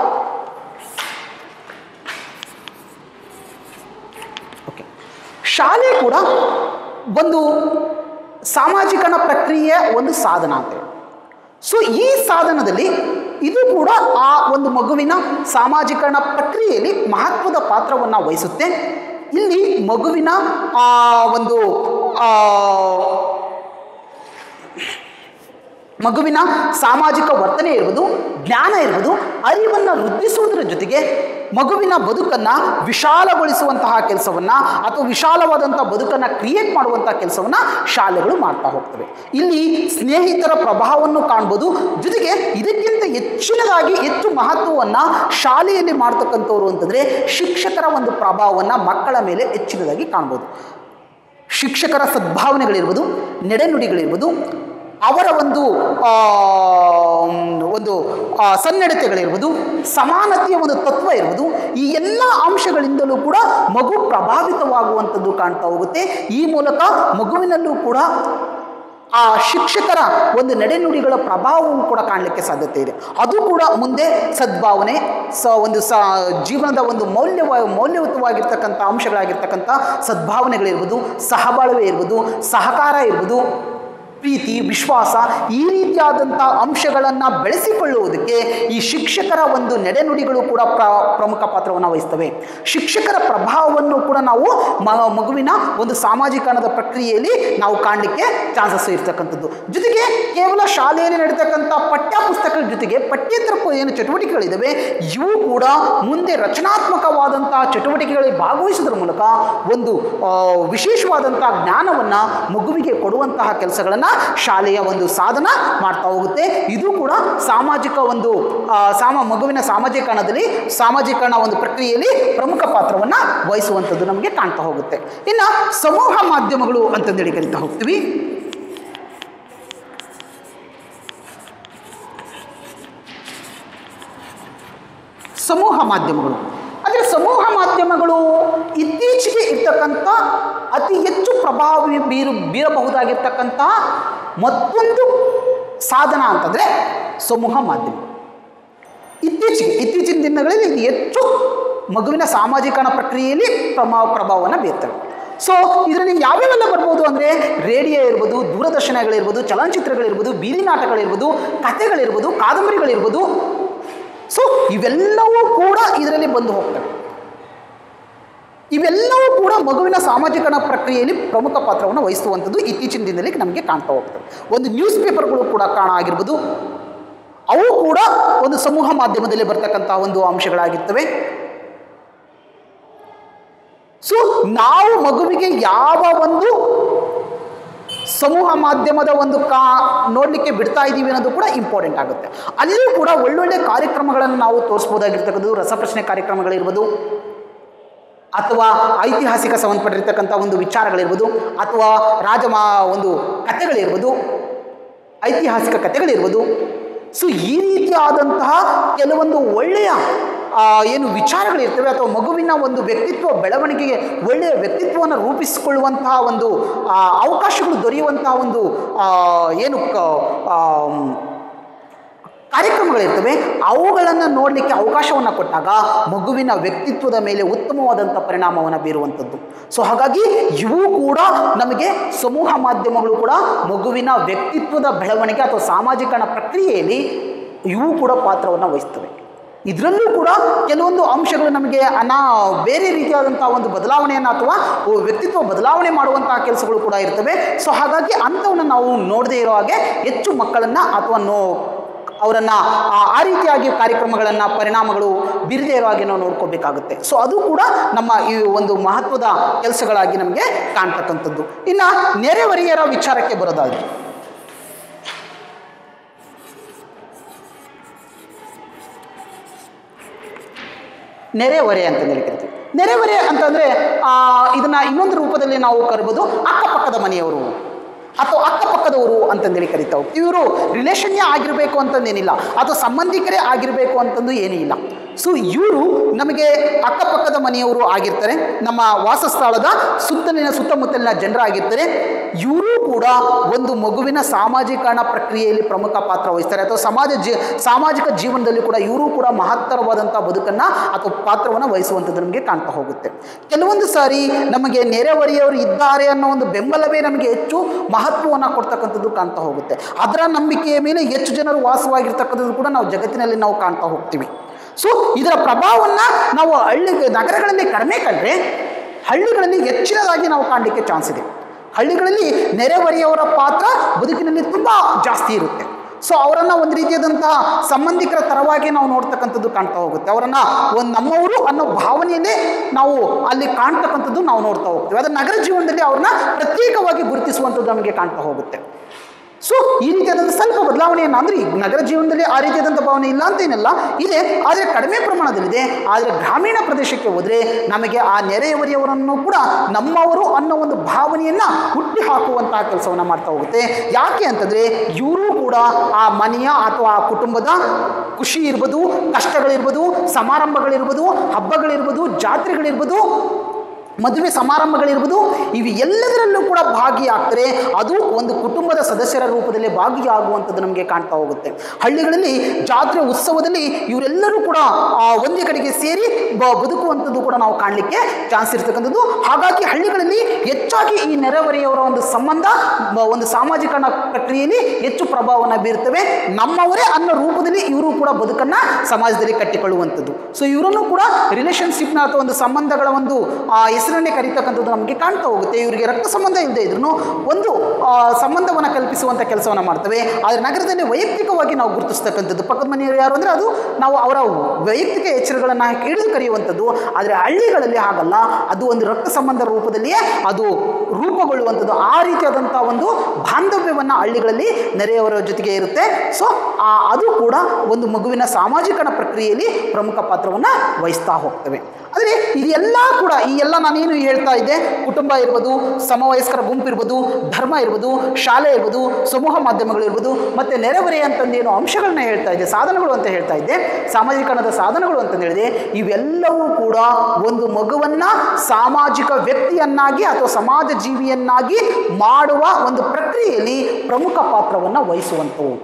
ಓಕೆ ಶಾಲೆ ಕೂಡ ಒಂದು ಸಾಮಾಜಿಕರಣ ಪ್ರಕ್ರಿಯೆಯ ಒಂದು ಸಾಧನ ಅಂತೇಳಿ ಸೊ ಈ ಸಾಧನದಲ್ಲಿ ಇದು ಕೂಡ ಆ ಒಂದು ಮಗುವಿನ ಸಾಮಾಜಿಕರಣ ಪ್ರಕ್ರಿಯೆಯಲ್ಲಿ ಮಹತ್ವದ ಪಾತ್ರವನ್ನು ವಹಿಸುತ್ತೆ ಇಲ್ಲಿ ಮಗುವಿನ ಆ ಒಂದು ಆ, ಮಗುವಿನ ಸಾಮಾಜಿಕ ವರ್ತನೆ ಇರ್ಬೋದು ಜ್ಞಾನ ಇರ್ಬೋದು ಅರಿವನ್ನು ವೃದ್ಧಿಸುವುದರ ಜೊತೆಗೆ ಮಗುವಿನ ಬದುಕನ್ನು ವಿಶಾಲಗೊಳಿಸುವಂತಹ ಕೆಲಸವನ್ನು ಅಥವಾ ವಿಶಾಲವಾದಂಥ ಬದುಕನ್ನು ಕ್ರಿಯೇಟ್ ಮಾಡುವಂಥ ಕೆಲಸವನ್ನು ಶಾಲೆಗಳು ಮಾಡ್ತಾ ಹೋಗ್ತವೆ ಇಲ್ಲಿ ಸ್ನೇಹಿತರ ಪ್ರಭಾವವನ್ನು ಕಾಣ್ಬೋದು ಜೊತೆಗೆ ಇದಕ್ಕಿಂತ ಹೆಚ್ಚಿನದಾಗಿ ಹೆಚ್ಚು ಮಹತ್ವವನ್ನು ಶಾಲೆಯಲ್ಲಿ ಮಾಡ್ತಕ್ಕಂಥವ್ರು ಅಂತಂದರೆ ಶಿಕ್ಷಕರ ಒಂದು ಪ್ರಭಾವವನ್ನು ಮಕ್ಕಳ ಮೇಲೆ ಹೆಚ್ಚಿನದಾಗಿ ಕಾಣ್ಬೋದು ಶಿಕ್ಷಕರ ಸದ್ಭಾವನೆಗಳಿರ್ಬೋದು ನಡೆನುಡಿಗಳಿರ್ಬೋದು ಅವರ ಒಂದು ಆ, ಒಂದು ಆ, ಸನ್ನಡತೆಗಳಿರ್ಬೋದು ಸಮಾನತೆಯ ಒಂದು ತತ್ವ ಇರ್ಬೋದು ಈ ಎಲ್ಲ ಅಂಶಗಳಿಂದಲೂ ಕೂಡ ಮಗು ಪ್ರಭಾವಿತವಾಗುವಂಥದ್ದು ಕಾಣ್ತಾ ಹೋಗುತ್ತೆ ಈ ಮೂಲಕ ಮಗುವಿನಲ್ಲೂ ಕೂಡ ಆ ಶಿಕ್ಷಕರ ಒಂದು ನಡೆನುಡಿಗಳ ಪ್ರಭಾವವು ಕೂಡ ಕಾಣಲಿಕ್ಕೆ ಸಾಧ್ಯತೆ ಇದೆ ಅದು ಕೂಡ ಮುಂದೆ ಸದ್ಭಾವನೆ ಸ ಒಂದು ಸ ಜೀವನದ ಒಂದು ಮೌಲ್ಯವ ಮೌಲ್ಯಯುತವಾಗಿರ್ತಕ್ಕಂಥ ಅಂಶಗಳಾಗಿರ್ತಕ್ಕಂಥ ಸದ್ಭಾವನೆಗಳಿರ್ಬೋದು ಸಹಬಾಳ್ವೆ ಇರ್ಬೋದು ಸಹಕಾರ ಇರ್ಬೋದು ಪ್ರೀತಿ ವಿಶ್ವಾಸ ಈ ರೀತಿಯಾದಂಥ ಅಂಶಗಳನ್ನು ಬೆಳೆಸಿಕೊಳ್ಳುವುದಕ್ಕೆ ಈ ಶಿಕ್ಷಕರ ಒಂದು ನಡೆನುಡಿಗಳು ಕೂಡ ಪ್ರ ಪ್ರಮುಖ ಪಾತ್ರವನ್ನು ವಹಿಸ್ತವೆ ಶಿಕ್ಷಕರ ಪ್ರಭಾವವನ್ನು ಕೂಡ ನಾವು ಮ- ಮಗುವಿನ ಒಂದು ಸಾಮಾಜೀಕರಣದ ಪ್ರಕ್ರಿಯೆಯಲ್ಲಿ ನಾವು ಕಾಣಲಿಕ್ಕೆ ಚಾನ್ಸಸ್ ಇರ್ತಕ್ಕಂಥದ್ದು ಜೊತೆಗೆ ಕೇವಲ ಶಾಲೆಯಲ್ಲಿ ನಡೀತಕ್ಕಂಥ ಪಠ್ಯ ಪುಸ್ತಕಗಳ ಜೊತೆಗೆ ಪಠ್ಯೇತರ ಪ- ಏನು ಚಟುವಟಿಕೆಗಳಿದ್ದಾವೆ ಇವು ಕೂಡ ಮುಂದೆ ರಚನಾತ್ಮಕವಾದಂಥ ಚಟುವಟಿಕೆಗಳಲ್ಲಿ ಭಾಗವಹಿಸೋದ್ರ ಮೂಲಕ ಒಂದು ಆ, ವಿಶೇಷವಾದಂಥ ಜ್ಞಾನವನ್ನು ಮಗುವಿಗೆ ಕೊಡುವಂತಹ ಕೆಲಸಗಳನ್ನು ಶಾಲೆಯ ಒಂದು ಸಾಧನ ಮಾಡ್ತಾ ಹೋಗುತ್ತೆ ಇದು ಕೂಡ ಸಾಮಾಜಿಕ ಒಂದು ಆ, ಸಾಮ ಮಗುವಿನ ಸಾಮಾಜೀಕರಣದಲ್ಲಿ ಸಾಮಾಜೀಕರಣ ಒಂದು ಪ್ರಕ್ರಿಯೆಯಲ್ಲಿ ಪ್ರಮುಖ ಪಾತ್ರವನ್ನು ವಹಿಸುವಂಥದ್ದು ನಮಗೆ ಕಾಣ್ತಾ ಹೋಗುತ್ತೆ ಇನ್ನು ಸಮೂಹ ಮಾಧ್ಯಮಗಳು ಅಂತಂದೇಳಿ ಕರಿತಾ ಹೋಗ್ತೀವಿ ಸಮೂಹ ಮಾಧ್ಯಮಗಳು ಅಂದರೆ ಸಮೂಹ ಮಾಧ್ಯಮಗಳು ಇತ್ತೀಚೆಗೆ ಇರ್ತಕ್ಕಂಥ ಅತಿ ಹೆಚ್ಚು ಪ್ರಭಾವ ಬೀರು ಬೀರಬಹುದಾಗಿರ್ತಕ್ಕಂಥ ಮತ್ತೊಂದು ಸಾಧನ ಅಂತಂದರೆ ಸಮೂಹ ಮಾಧ್ಯಮ ಇತ್ತೀಚೆಗೆ ಇತ್ತೀಚಿನ ದಿನಗಳಲ್ಲಿ ಇದು ಹೆಚ್ಚು ಮಗುವಿನ ಸಾಮಾಜಿಕರಣ ಪ್ರಕ್ರಿಯೆಯಲ್ಲಿ ಪ್ರಮಾ ಪ್ರಭಾವವನ್ನು ಬೀರ್ತವೆ ಸೊ ಇದರಲ್ಲಿ ಯಾವ್ಯಾವೆಲ್ಲ ಬರ್ಬೋದು ಅಂದರೆ ರೇಡಿಯೋ ಇರ್ಬೋದು ದೂರದರ್ಶನಗಳಿರ್ಬೋದು ಚಲನಚಿತ್ರಗಳಿರ್ಬೋದು ಬೀದಿ ನಾಟಕಗಳಿರ್ಬೋದು ಕಥೆಗಳಿರ್ಬೋದು ಕಾದಂಬರಿಗಳಿರ್ಬೋದು ಸೊ ಇವೆಲ್ಲವೂ ಕೂಡ ಇದರಲ್ಲಿ ಬಂದು ಹೋಗ್ತವೆ ಇವೆಲ್ಲವೂ ಕೂಡ ಮಗುವಿನ ಸಾಮಾಜಿಕರಣ ಪ್ರಕ್ರಿಯೆಯಲ್ಲಿ ಪ್ರಮುಖ ಪಾತ್ರವನ್ನು ವಹಿಸುವಂಥದ್ದು ಇತ್ತೀಚಿನ ದಿನದಲ್ಲಿ ನಮಗೆ ಕಾಣ್ತಾ ಹೋಗ್ತವೆ ಒಂದು ನ್ಯೂಸ್ ಪೇಪರ್ಗಳು ಕೂಡ ಕಾಣ ಆಗಿರ್ಬೋದು ಅವು ಕೂಡ ಒಂದು ಸಮೂಹ ಮಾಧ್ಯಮದಲ್ಲಿ ಬರ್ತಕ್ಕಂಥ ಒಂದು ಅಂಶಗಳಾಗಿರ್ತವೆ ಸೊ ನಾವು ಮಗುವಿಗೆ ಯಾವ ಒಂದು ಸಮೂಹ ಮಾಧ್ಯಮದ ಒಂದು ಕಾ ನೋಡಲಿಕ್ಕೆ ಬಿಡ್ತಾ ಇದ್ದೀವಿ ಅನ್ನೋದು ಕೂಡ ಇಂಪಾರ್ಟೆಂಟ್ ಆಗುತ್ತೆ ಅಲ್ಲಿಯೂ ಕೂಡ ಒಳ್ಳೊಳ್ಳೆ ಕಾರ್ಯಕ್ರಮಗಳನ್ನು ನಾವು ತೋರಿಸ್ಬೋದಾಗಿರ್ತಕ್ಕಂಥದ್ದು ರಸಪ್ರಶ್ನೆ ಕಾರ್ಯಕ್ರಮಗಳಿರ್ಬೋದು ಅಥವಾ ಐತಿಹಾಸಿಕ ಸಂಬಂಧಪಟ್ಟಿರ್ತಕ್ಕಂಥ ಒಂದು ವಿಚಾರಗಳಿರ್ಬೋದು ಅಥವಾ ರಾಜಮ ಒಂದು ಕಥೆಗಳಿರ್ಬೋದು ಐತಿಹಾಸಿಕ ಕಥೆಗಳಿರ್ಬೋದು ಸೊ ಈ ರೀತಿಯಾದಂತಹ ಕೆಲವೊಂದು ಒಳ್ಳೆಯ ಆ, ಏನು ವಿಚಾರಗಳಿರ್ತವೆ ಅಥವಾ ಮಗುವಿನ ಒಂದು ವ್ಯಕ್ತಿತ್ವ ಬೆಳವಣಿಗೆಗೆ ಒಳ್ಳೆಯ ವ್ಯಕ್ತಿತ್ವವನ್ನು ರೂಪಿಸಿಕೊಳ್ಳುವಂತಹ ಒಂದು ಆ, ಅವಕಾಶಗಳು ದೊರೆಯುವಂತಹ ಒಂದು ಆ, ಏನು ಕ ಆಮ್, ಕಾರ್ಯಕ್ರಮಗಳಿರ್ತವೆ ಅವುಗಳನ್ನು ನೋಡಲಿಕ್ಕೆ ಅವಕಾಶವನ್ನು ಕೊಟ್ಟಾಗ ಮಗುವಿನ ವ್ಯಕ್ತಿತ್ವದ ಮೇಲೆ ಉತ್ತಮವಾದಂಥ ಪರಿಣಾಮವನ್ನು ಬೀರುವಂಥದ್ದು ಸೊ ಹಾಗಾಗಿ ಇವು ಕೂಡ ನಮಗೆ ಸಮೂಹ ಮಾಧ್ಯಮಗಳು ಕೂಡ ಮಗುವಿನ ವ್ಯಕ್ತಿತ್ವದ ಬೆಳವಣಿಗೆ ಅಥವಾ ಸಾಮಾಜಿಕರಣ ಪ್ರಕ್ರಿಯೆಯಲ್ಲಿ ಇವು ಕೂಡ ಪಾತ್ರವನ್ನು ವಹಿಸ್ತವೆ ಇದರಲ್ಲೂ ಕೂಡ ಕೆಲವೊಂದು ಅಂಶಗಳು ನಮಗೆ ಅನಾ ಬೇರೆ ರೀತಿಯಾದಂಥ ಒಂದು ಬದಲಾವಣೆಯನ್ನು ಅಥವಾ ವ್ಯಕ್ತಿತ್ವ ಬದಲಾವಣೆ ಮಾಡುವಂತಹ ಕೆಲಸಗಳು ಕೂಡ ಇರ್ತವೆ ಸೊ ಹಾಗಾಗಿ ಅಂಥವನ್ನು ನಾವು ನೋಡದೇ ಇರೋ ಹಾಗೆ ಹೆಚ್ಚು ಮಕ್ಕಳನ್ನು ಅಥವಾ ನೋ ಅವರನ್ನು ಆ ರೀತಿಯಾಗಿ ಕಾರ್ಯಕ್ರಮಗಳನ್ನು ಪರಿಣಾಮಗಳು ಬೀರದೇ ಇರೋ ಹಾಗೆ ನಾವು ನೋಡ್ಕೋಬೇಕಾಗುತ್ತೆ ಸೊ ಅದು ಕೂಡ ನಮ್ಮ ಈ ಒಂದು ಮಹತ್ವದ ಕೆಲಸಗಳಾಗಿ ನಮಗೆ ಕಾಣ್ತಕ್ಕಂಥದ್ದು ಇನ್ನು ನೆರೆಹೊರೆಯರ ವಿಚಾರಕ್ಕೆ ಬರೋದಾದ್ರೆ ನೆರೆಹೊರೆ ಅಂತಂದೇಳಿ ಕರಿತೀವಿ ನೆರೆಹೊರೆ ಅಂತಂದರೆ ಇದನ್ನು ಇನ್ನೊಂದು ರೂಪದಲ್ಲಿ ನಾವು ಕರಿಬೋದು ಅಕ್ಕಪಕ್ಕದ ಮನೆಯವರು ಅಥವಾ ಅಕ್ಕಪಕ್ಕದವರು ಅಂತಂದೇಳಿ ಕರಿತಾ ಹೋಗ್ತೀವಿ ಇವರು ರಿಲೇಷನ್ನೇ ಆಗಿರಬೇಕು ಅಂತಂದೇನಿಲ್ಲ ಅಥವಾ ಸಂಬಂಧಿಕರೇ ಆಗಿರಬೇಕು ಅಂತಂದು ಏನೂ ಇಲ್ಲ ಸೊ ಇವರು ನಮಗೆ ಅಕ್ಕಪಕ್ಕದ ಮನೆಯವರು ಆಗಿರ್ತಾರೆ ನಮ್ಮ ವಾಸಸ್ಥಳದ ಸುತ್ತಲಿನ ಸುತ್ತಮುತ್ತಲಿನ ಜನರಾಗಿರ್ತಾರೆ ಇವರು ಕೂಡ ಒಂದು ಮಗುವಿನ ಸಾಮಾಜೀಕರಣ ಪ್ರಕ್ರಿಯೆಯಲ್ಲಿ ಪ್ರಮುಖ ಪಾತ್ರ ವಹಿಸ್ತಾರೆ ಅಥವಾ ಸಮಾಜ ಜೀ ಸಾಮಾಜಿಕ ಜೀವನದಲ್ಲಿ ಕೂಡ ಇವರು ಕೂಡ ಮಹತ್ತರವಾದಂಥ ಬದುಕನ್ನು ಅಥವಾ ಪಾತ್ರವನ್ನು ವಹಿಸುವಂಥದ್ದು ನಮಗೆ ಕಾಣ್ತಾ ಹೋಗುತ್ತೆ ಕೆಲವೊಂದು ಸಾರಿ ನಮಗೆ ನೆರೆಹೊರೆಯವರು ಇದ್ದಾರೆ ಅನ್ನೋ ಒಂದು ಬೆಂಬಲವೇ ನಮಗೆ ಹೆಚ್ಚು ಮಹತ್ವವನ್ನು ಕೊಡ್ತಕ್ಕಂಥದ್ದು ಕಾಣ್ತಾ ಹೋಗುತ್ತೆ ಅದರ ನಂಬಿಕೆಯ ಮೇಲೆ ಹೆಚ್ಚು ಜನರು ವಾಸವಾಗಿರ್ತಕ್ಕಂಥದ್ದು ಕೂಡ ನಾವು ಜಗತ್ತಿನಲ್ಲಿ ನಾವು ಕಾಣ್ತಾ ಹೋಗ್ತೀವಿ ಸೊ ಇದರ ಪ್ರಭಾವವನ್ನು ನಾವು ಹಳ್ಳಿ ನಗರಗಳಲ್ಲಿ ಕಡಿಮೆ ಕಂಡ್ರೆ ಹಳ್ಳಿಗಳಲ್ಲಿ ಹೆಚ್ಚಿನದಾಗಿ ನಾವು ಕಾಣಲಿಕ್ಕೆ ಚಾನ್ಸ್ ಇದೆ ಹಳ್ಳಿಗಳಲ್ಲಿ ನೆರೆಹೊರೆಯವರ ಪಾತ್ರ ಬದುಕಿನಲ್ಲಿ ತುಂಬ ಜಾಸ್ತಿ ಇರುತ್ತೆ ಸೊ ಅವರನ್ನು ಒಂದು ರೀತಿಯಾದಂತಹ ಸಂಬಂಧಿಕರ ತರವಾಗಿ ನಾವು ನೋಡ್ತಕ್ಕಂಥದ್ದು ಕಾಣ್ತಾ ಹೋಗುತ್ತೆ ಅವರನ್ನು ಒಂದು ನಮ್ಮವರು ಅನ್ನೋ ಭಾವನೆಯಲ್ಲೇ ನಾವು ಅಲ್ಲಿ ಕಾಣ್ತಕ್ಕಂಥದ್ದು ನಾವು ನೋಡ್ತಾ ಹೋಗ್ತೀವಿ ಆದರೆ ನಗರ ಜೀವನದಲ್ಲಿ ಅವ್ರನ್ನ ಪ್ರತ್ಯೇಕವಾಗಿ ಗುರುತಿಸುವಂಥದ್ದು ನಮಗೆ ಕಾಣ್ತಾ ಹೋಗುತ್ತೆ ಸೊ ಈ ರೀತಿಯಾದಂಥ ಸ್ವಲ್ಪ ಬದಲಾವಣೆಯನ್ನು ಅಂದರೆ ಈ ನಗರ ಜೀವನದಲ್ಲಿ ಆ ರೀತಿಯಾದಂಥ ಭಾವನೆ ಇಲ್ಲ ಅಂತ ಏನಿಲ್ಲ ಇದೆ ಆದರೆ ಕಡಿಮೆ ಪ್ರಮಾಣದಲ್ಲಿದೆ ಆದರೆ ಗ್ರಾಮೀಣ ಪ್ರದೇಶಕ್ಕೆ ಹೋದರೆ ನಮಗೆ ಆ ನೆರೆಹೊರೆಯವರನ್ನು ಕೂಡ ನಮ್ಮವರು ಅನ್ನೋ ಒಂದು ಭಾವನೆಯನ್ನು ಹುಟ್ಟಿ ಹಾಕುವಂತಹ ಕೆಲಸವನ್ನು ಮಾಡ್ತಾ ಹೋಗುತ್ತೆ ಯಾಕೆ ಅಂತಂದರೆ ಇವರು ಕೂಡ ಆ ಮನೆಯ ಅಥವಾ ಆ ಕುಟುಂಬದ ಖುಷಿ ಇರ್ಬೋದು ಕಷ್ಟಗಳಿರ್ಬೋದು ಸಮಾರಂಭಗಳಿರ್ಬೋದು ಹಬ್ಬಗಳಿರ್ಬೋದು ಜಾತ್ರೆಗಳಿರ್ಬೋದು ಮದುವೆ ಸಮಾರಂಭಗಳಿರ್ಬೋದು ಇವು ಎಲ್ಲದರಲ್ಲೂ ಕೂಡ ಭಾಗಿಯಾಗ್ತಾರೆ ಅದು ಒಂದು ಕುಟುಂಬದ ಸದಸ್ಯರ ರೂಪದಲ್ಲಿ ಭಾಗಿಯಾಗುವಂಥದ್ದು ನಮಗೆ ಕಾಣ್ತಾ ಹೋಗುತ್ತೆ ಹಳ್ಳಿಗಳಲ್ಲಿ ಜಾತ್ರೆ ಉತ್ಸವದಲ್ಲಿ ಇವರೆಲ್ಲರೂ ಕೂಡ ಆ, ಒಂದೇ ಕಡೆಗೆ ಸೇರಿ ಬ- ಬದುಕುವಂಥದ್ದು ಕೂಡ ನಾವು ಕಾಣಲಿಕ್ಕೆ ಚಾನ್ಸ್ ಇರ್ತಕ್ಕಂಥದ್ದು ಹಾಗಾಗಿ ಹಳ್ಳಿಗಳಲ್ಲಿ ಹೆಚ್ಚಾಗಿ ಈ ನೆರೆಹೊರೆಯವರ ಒಂದು ಸಂಬಂಧ ಬ- ಒಂದು ಸಾಮಾಜಿಕರಣ ಪ್ರಕ್ರಿಯೆಯಲ್ಲಿ ಹೆಚ್ಚು ಪ್ರಭಾವವನ್ನು ಬೀರ್ತವೆ ನಮ್ಮವರೇ ಅನ್ನೋ ರೂಪದಲ್ಲಿ ಇವರು ಕೂಡ ಬದುಕನ್ನು ಸಮಾಜದಲ್ಲಿ ಕಟ್ಟಿಕೊಳ್ಳುವಂಥದ್ದು ಸೊ ಇವರನ್ನು ಕೂಡ ರಿಲೇಷನ್ಶಿಪ್ನ ಅಥವಾ ಒಂದು ಸಂಬಂಧಗಳ ಒಂದು ಆ, ಹೆಸರನ್ನೇ ಕರೀತಕ್ಕಂಥದ್ದು ನಮಗೆ ಕಾಣ್ತಾ ಹೋಗುತ್ತೆ ಇವರಿಗೆ ರಕ್ತ ಸಂಬಂಧ ಇಲ್ಲದೆ ಇದ್ರೂ ಒಂದು ಸಂಬಂಧವನ್ನು ಕಲ್ಪಿಸುವಂಥ ಕೆಲಸವನ್ನು ಮಾಡ್ತವೆ ಆದರೆ ನಗರದಲ್ಲಿ ವೈಯಕ್ತಿಕವಾಗಿ ನಾವು ಗುರುತಿಸ್ತಕ್ಕಂಥದ್ದು ಪಕ್ಕದ ಮನೆಯವರು ಯಾರು ಅಂದರೆ ಅದು ನಾವು ಅವರ ವೈಯಕ್ತಿಕ ಎಚ್ಚರಗಳನ್ನು ಹಿಡಿದು ಕರೆಯುವಂಥದ್ದು ಆದರೆ ಹಳ್ಳಿಗಳಲ್ಲಿ ಹಾಗಲ್ಲ ಅದು ಒಂದು ರಕ್ತ ಸಂಬಂಧ ರೂಪದಲ್ಲಿಯೇ ಅದು ರೂಪುಗೊಳ್ಳುವಂಥದ್ದು ಆ ರೀತಿಯಾದಂಥ ಒಂದು ಬಾಂಧವ್ಯವನ್ನು ಹಳ್ಳಿಗಳಲ್ಲಿ ನೆರೆಯವರ ಜೊತೆಗೆ ಇರುತ್ತೆ ಸೊ ಅದು ಕೂಡ ಒಂದು ಮಗುವಿನ ಸಾಮಾಜಿಕರಣ ಪ್ರಕ್ರಿಯೆಯಲ್ಲಿ ಪ್ರಮುಖ ಪಾತ್ರವನ್ನು ವಹಿಸ್ತಾ ಹೋಗ್ತವೆ ಆದರೆ ಇದೆಲ್ಲ ಕೂಡ ಈ ಎಲ್ಲ ನಾನೇನು ಹೇಳ್ತಾ ಇದ್ದೆ ಕುಟುಂಬ ಇರ್ಬೋದು ಸಮವಯಸ್ಕರ ಗುಂಪು ಇರ್ಬೋದು ಧರ್ಮ ಇರ್ಬೋದು ಶಾಲೆ ಇರ್ಬೋದು ಸಮೂಹ ಮಾಧ್ಯಮಗಳು ಇರ್ಬೋದು ಮತ್ತು ನೆರೆಹೊರೆ ಅಂತಂದೇನು ಅಂಶಗಳನ್ನ ಹೇಳ್ತಾ ಇದ್ದೆ ಸಾಧನಗಳು ಅಂತ ಹೇಳ್ತಾ ಇದ್ದೆ ಸಾಮಾಜಿಕರಣದ ಸಾಧನಗಳು ಅಂತಂದು ಹೇಳಿದೆ ಇವೆಲ್ಲವೂ ಕೂಡ ಒಂದು ಮಗುವನ್ನು ಸಾಮಾಜಿಕ ವ್ಯಕ್ತಿಯನ್ನಾಗಿ ಅಥವಾ ಸಮಾಜ ಜೀವಿಯನ್ನಾಗಿ ಮಾಡುವ ಒಂದು ಪ್ರಕ್ರಿಯೆಯಲ್ಲಿ ಪ್ರಮುಖ ಪಾತ್ರವನ್ನು ವಹಿಸುವಂಥವು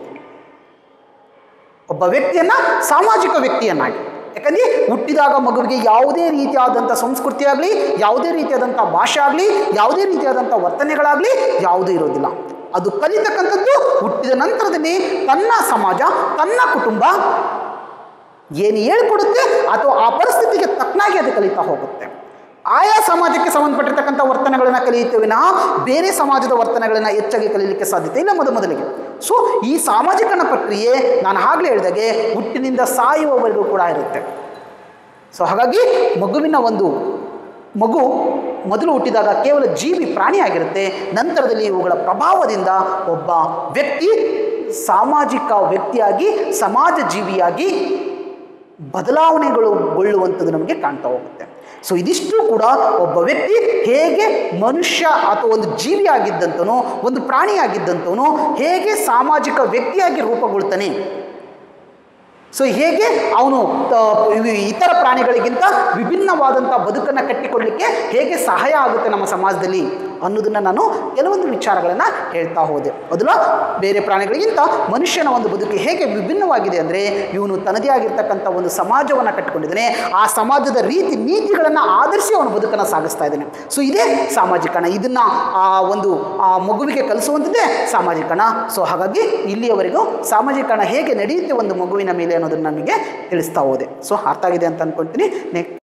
ಒಬ್ಬ ವ್ಯಕ್ತಿಯನ್ನ ಸಾಮಾಜಿಕ ವ್ಯಕ್ತಿಯನ್ನಾಗಿ ಯಾಕಂದರೆ ಹುಟ್ಟಿದಾಗ ಮಗುವಿಗೆ ಯಾವುದೇ ರೀತಿಯಾದಂಥ ಸಂಸ್ಕೃತಿ ಆಗಲಿ ಯಾವುದೇ ರೀತಿಯಾದಂಥ ಭಾಷೆ ಆಗಲಿ ಯಾವುದೇ ರೀತಿಯಾದಂಥ ವರ್ತನೆಗಳಾಗಲಿ ಯಾವುದೂ ಇರೋದಿಲ್ಲ ಅದು ಕಲಿತಕ್ಕಂಥದ್ದು ಹುಟ್ಟಿದ ನಂತರದಲ್ಲಿ ತನ್ನ ಸಮಾಜ ತನ್ನ ಕುಟುಂಬ ಏನು ಹೇಳ್ಕೊಡುತ್ತೆ ಅಥವಾ ಆ ಪರಿಸ್ಥಿತಿಗೆ ತಕ್ಕನಾಗಿ ಅದು ಕಲಿತಾ ಹೋಗುತ್ತೆ ಆಯಾ ಸಮಾಜಕ್ಕೆ ಸಂಬಂಧಪಟ್ಟಿರ್ತಕ್ಕಂಥ ವರ್ತನೆಗಳನ್ನು ಕಲಿಯುತ್ತೇವೆ ನಾ ಬೇರೆ ಸಮಾಜದ ವರ್ತನೆಗಳನ್ನು ಹೆಚ್ಚಾಗಿ ಕಲೀಲಿಕ್ಕೆ ಸಾಧ್ಯತೆ ಇಲ್ಲ ಮೊದ ಮೊದಲಿಗೆ ಸೊ ಈ ಸಾಮಾಜಿಕರಣ ಪ್ರಕ್ರಿಯೆ ನಾನು ಆಗಲೇ ಹೇಳಿದಾಗೆ ಹುಟ್ಟಿನಿಂದ ಸಾಯುವವರೆಗೂ ಕೂಡ ಇರುತ್ತೆ ಸೊ ಹಾಗಾಗಿ ಮಗುವಿನ ಒಂದು ಮಗು ಮೊದಲು ಹುಟ್ಟಿದಾಗ ಕೇವಲ ಜೀವಿ ಪ್ರಾಣಿಯಾಗಿರುತ್ತೆ ನಂತರದಲ್ಲಿ ಇವುಗಳ ಪ್ರಭಾವದಿಂದ ಒಬ್ಬ ವ್ಯಕ್ತಿ ಸಾಮಾಜಿಕ ವ್ಯಕ್ತಿಯಾಗಿ ಸಮಾಜ ಜೀವಿಯಾಗಿ ಬದಲಾವಣೆಗಳು ಗೊಳ್ಳುವಂಥದ್ದು ನಮಗೆ ಕಾಣ್ತಾ ಹೋಗುತ್ತೆ ಸೊ ಇದಿಷ್ಟು ಕೂಡ ಒಬ್ಬ ವ್ಯಕ್ತಿ ಹೇಗೆ ಮನುಷ್ಯ ಅಥವಾ ಒಂದು ಜೀವಿಯಾಗಿದ್ದಂಥವನು ಒಂದು ಪ್ರಾಣಿಯಾಗಿದ್ದಂಥವನು ಹೇಗೆ ಸಾಮಾಜಿಕ ವ್ಯಕ್ತಿಯಾಗಿ ರೂಪುಗೊಳ್ತಾನೆ ಸೊ ಹೇಗೆ ಅವನು ತ- ಇವು ಇತರ ಪ್ರಾಣಿಗಳಿಗಿಂತ ವಿಭಿನ್ನವಾದಂಥ ಬದುಕನ್ನು ಕಟ್ಟಿಕೊಳ್ಳಲಿಕ್ಕೆ ಹೇಗೆ ಸಹಾಯ ಆಗುತ್ತೆ ನಮ್ಮ ಸಮಾಜದಲ್ಲಿ ಅನ್ನೋದನ್ನು ನಾನು ಕೆಲವೊಂದು ವಿಚಾರಗಳನ್ನು ಹೇಳ್ತಾ ಹೋದೆ ಮೊದಲ ಬೇರೆ ಪ್ರಾಣಿಗಳಿಗಿಂತ ಮನುಷ್ಯನ ಒಂದು ಬದುಕು ಹೇಗೆ ವಿಭಿನ್ನವಾಗಿದೆ ಅಂದರೆ ಇವನು ತನ್ನದೇ ಆಗಿರ್ತಕ್ಕಂಥ ಒಂದು ಸಮಾಜವನ್ನು ಕಟ್ಟಿಕೊಂಡಿದ್ದಾನೆ ಆ ಸಮಾಜದ ರೀತಿ ನೀತಿಗಳನ್ನು ಆಧರಿಸಿ ಅವನು ಬದುಕನ್ನು ಸಾಗಿಸ್ತಾ ಇದ್ದಾನೆ ಸೊ ಇದೇ ಸಾಮಾಜಿಕರಣ ಇದನ್ನು ಆ ಒಂದು ಆ ಮಗುವಿಗೆ ಕಲಿಸುವಂಥದ್ದೇ ಸಾಮಾಜಿಕರಣ ಸೊ ಹಾಗಾಗಿ ಇಲ್ಲಿಯವರೆಗೂ ಸಾಮಾಜಿಕರಣ ಹೇಗೆ ನಡೆಯುತ್ತೆ ಒಂದು ಮಗುವಿನ ಮೇಲೆ ಅನ್ನೋದನ್ನು ನಮಗೆ ತಿಳಿಸ್ತಾ ಹೋದೆ ಸೊ ಅರ್ಥ ಆಗಿದೆ ಅಂತ ಅಂದ್ಕೊಳ್ತೀನಿ ನೆಕ್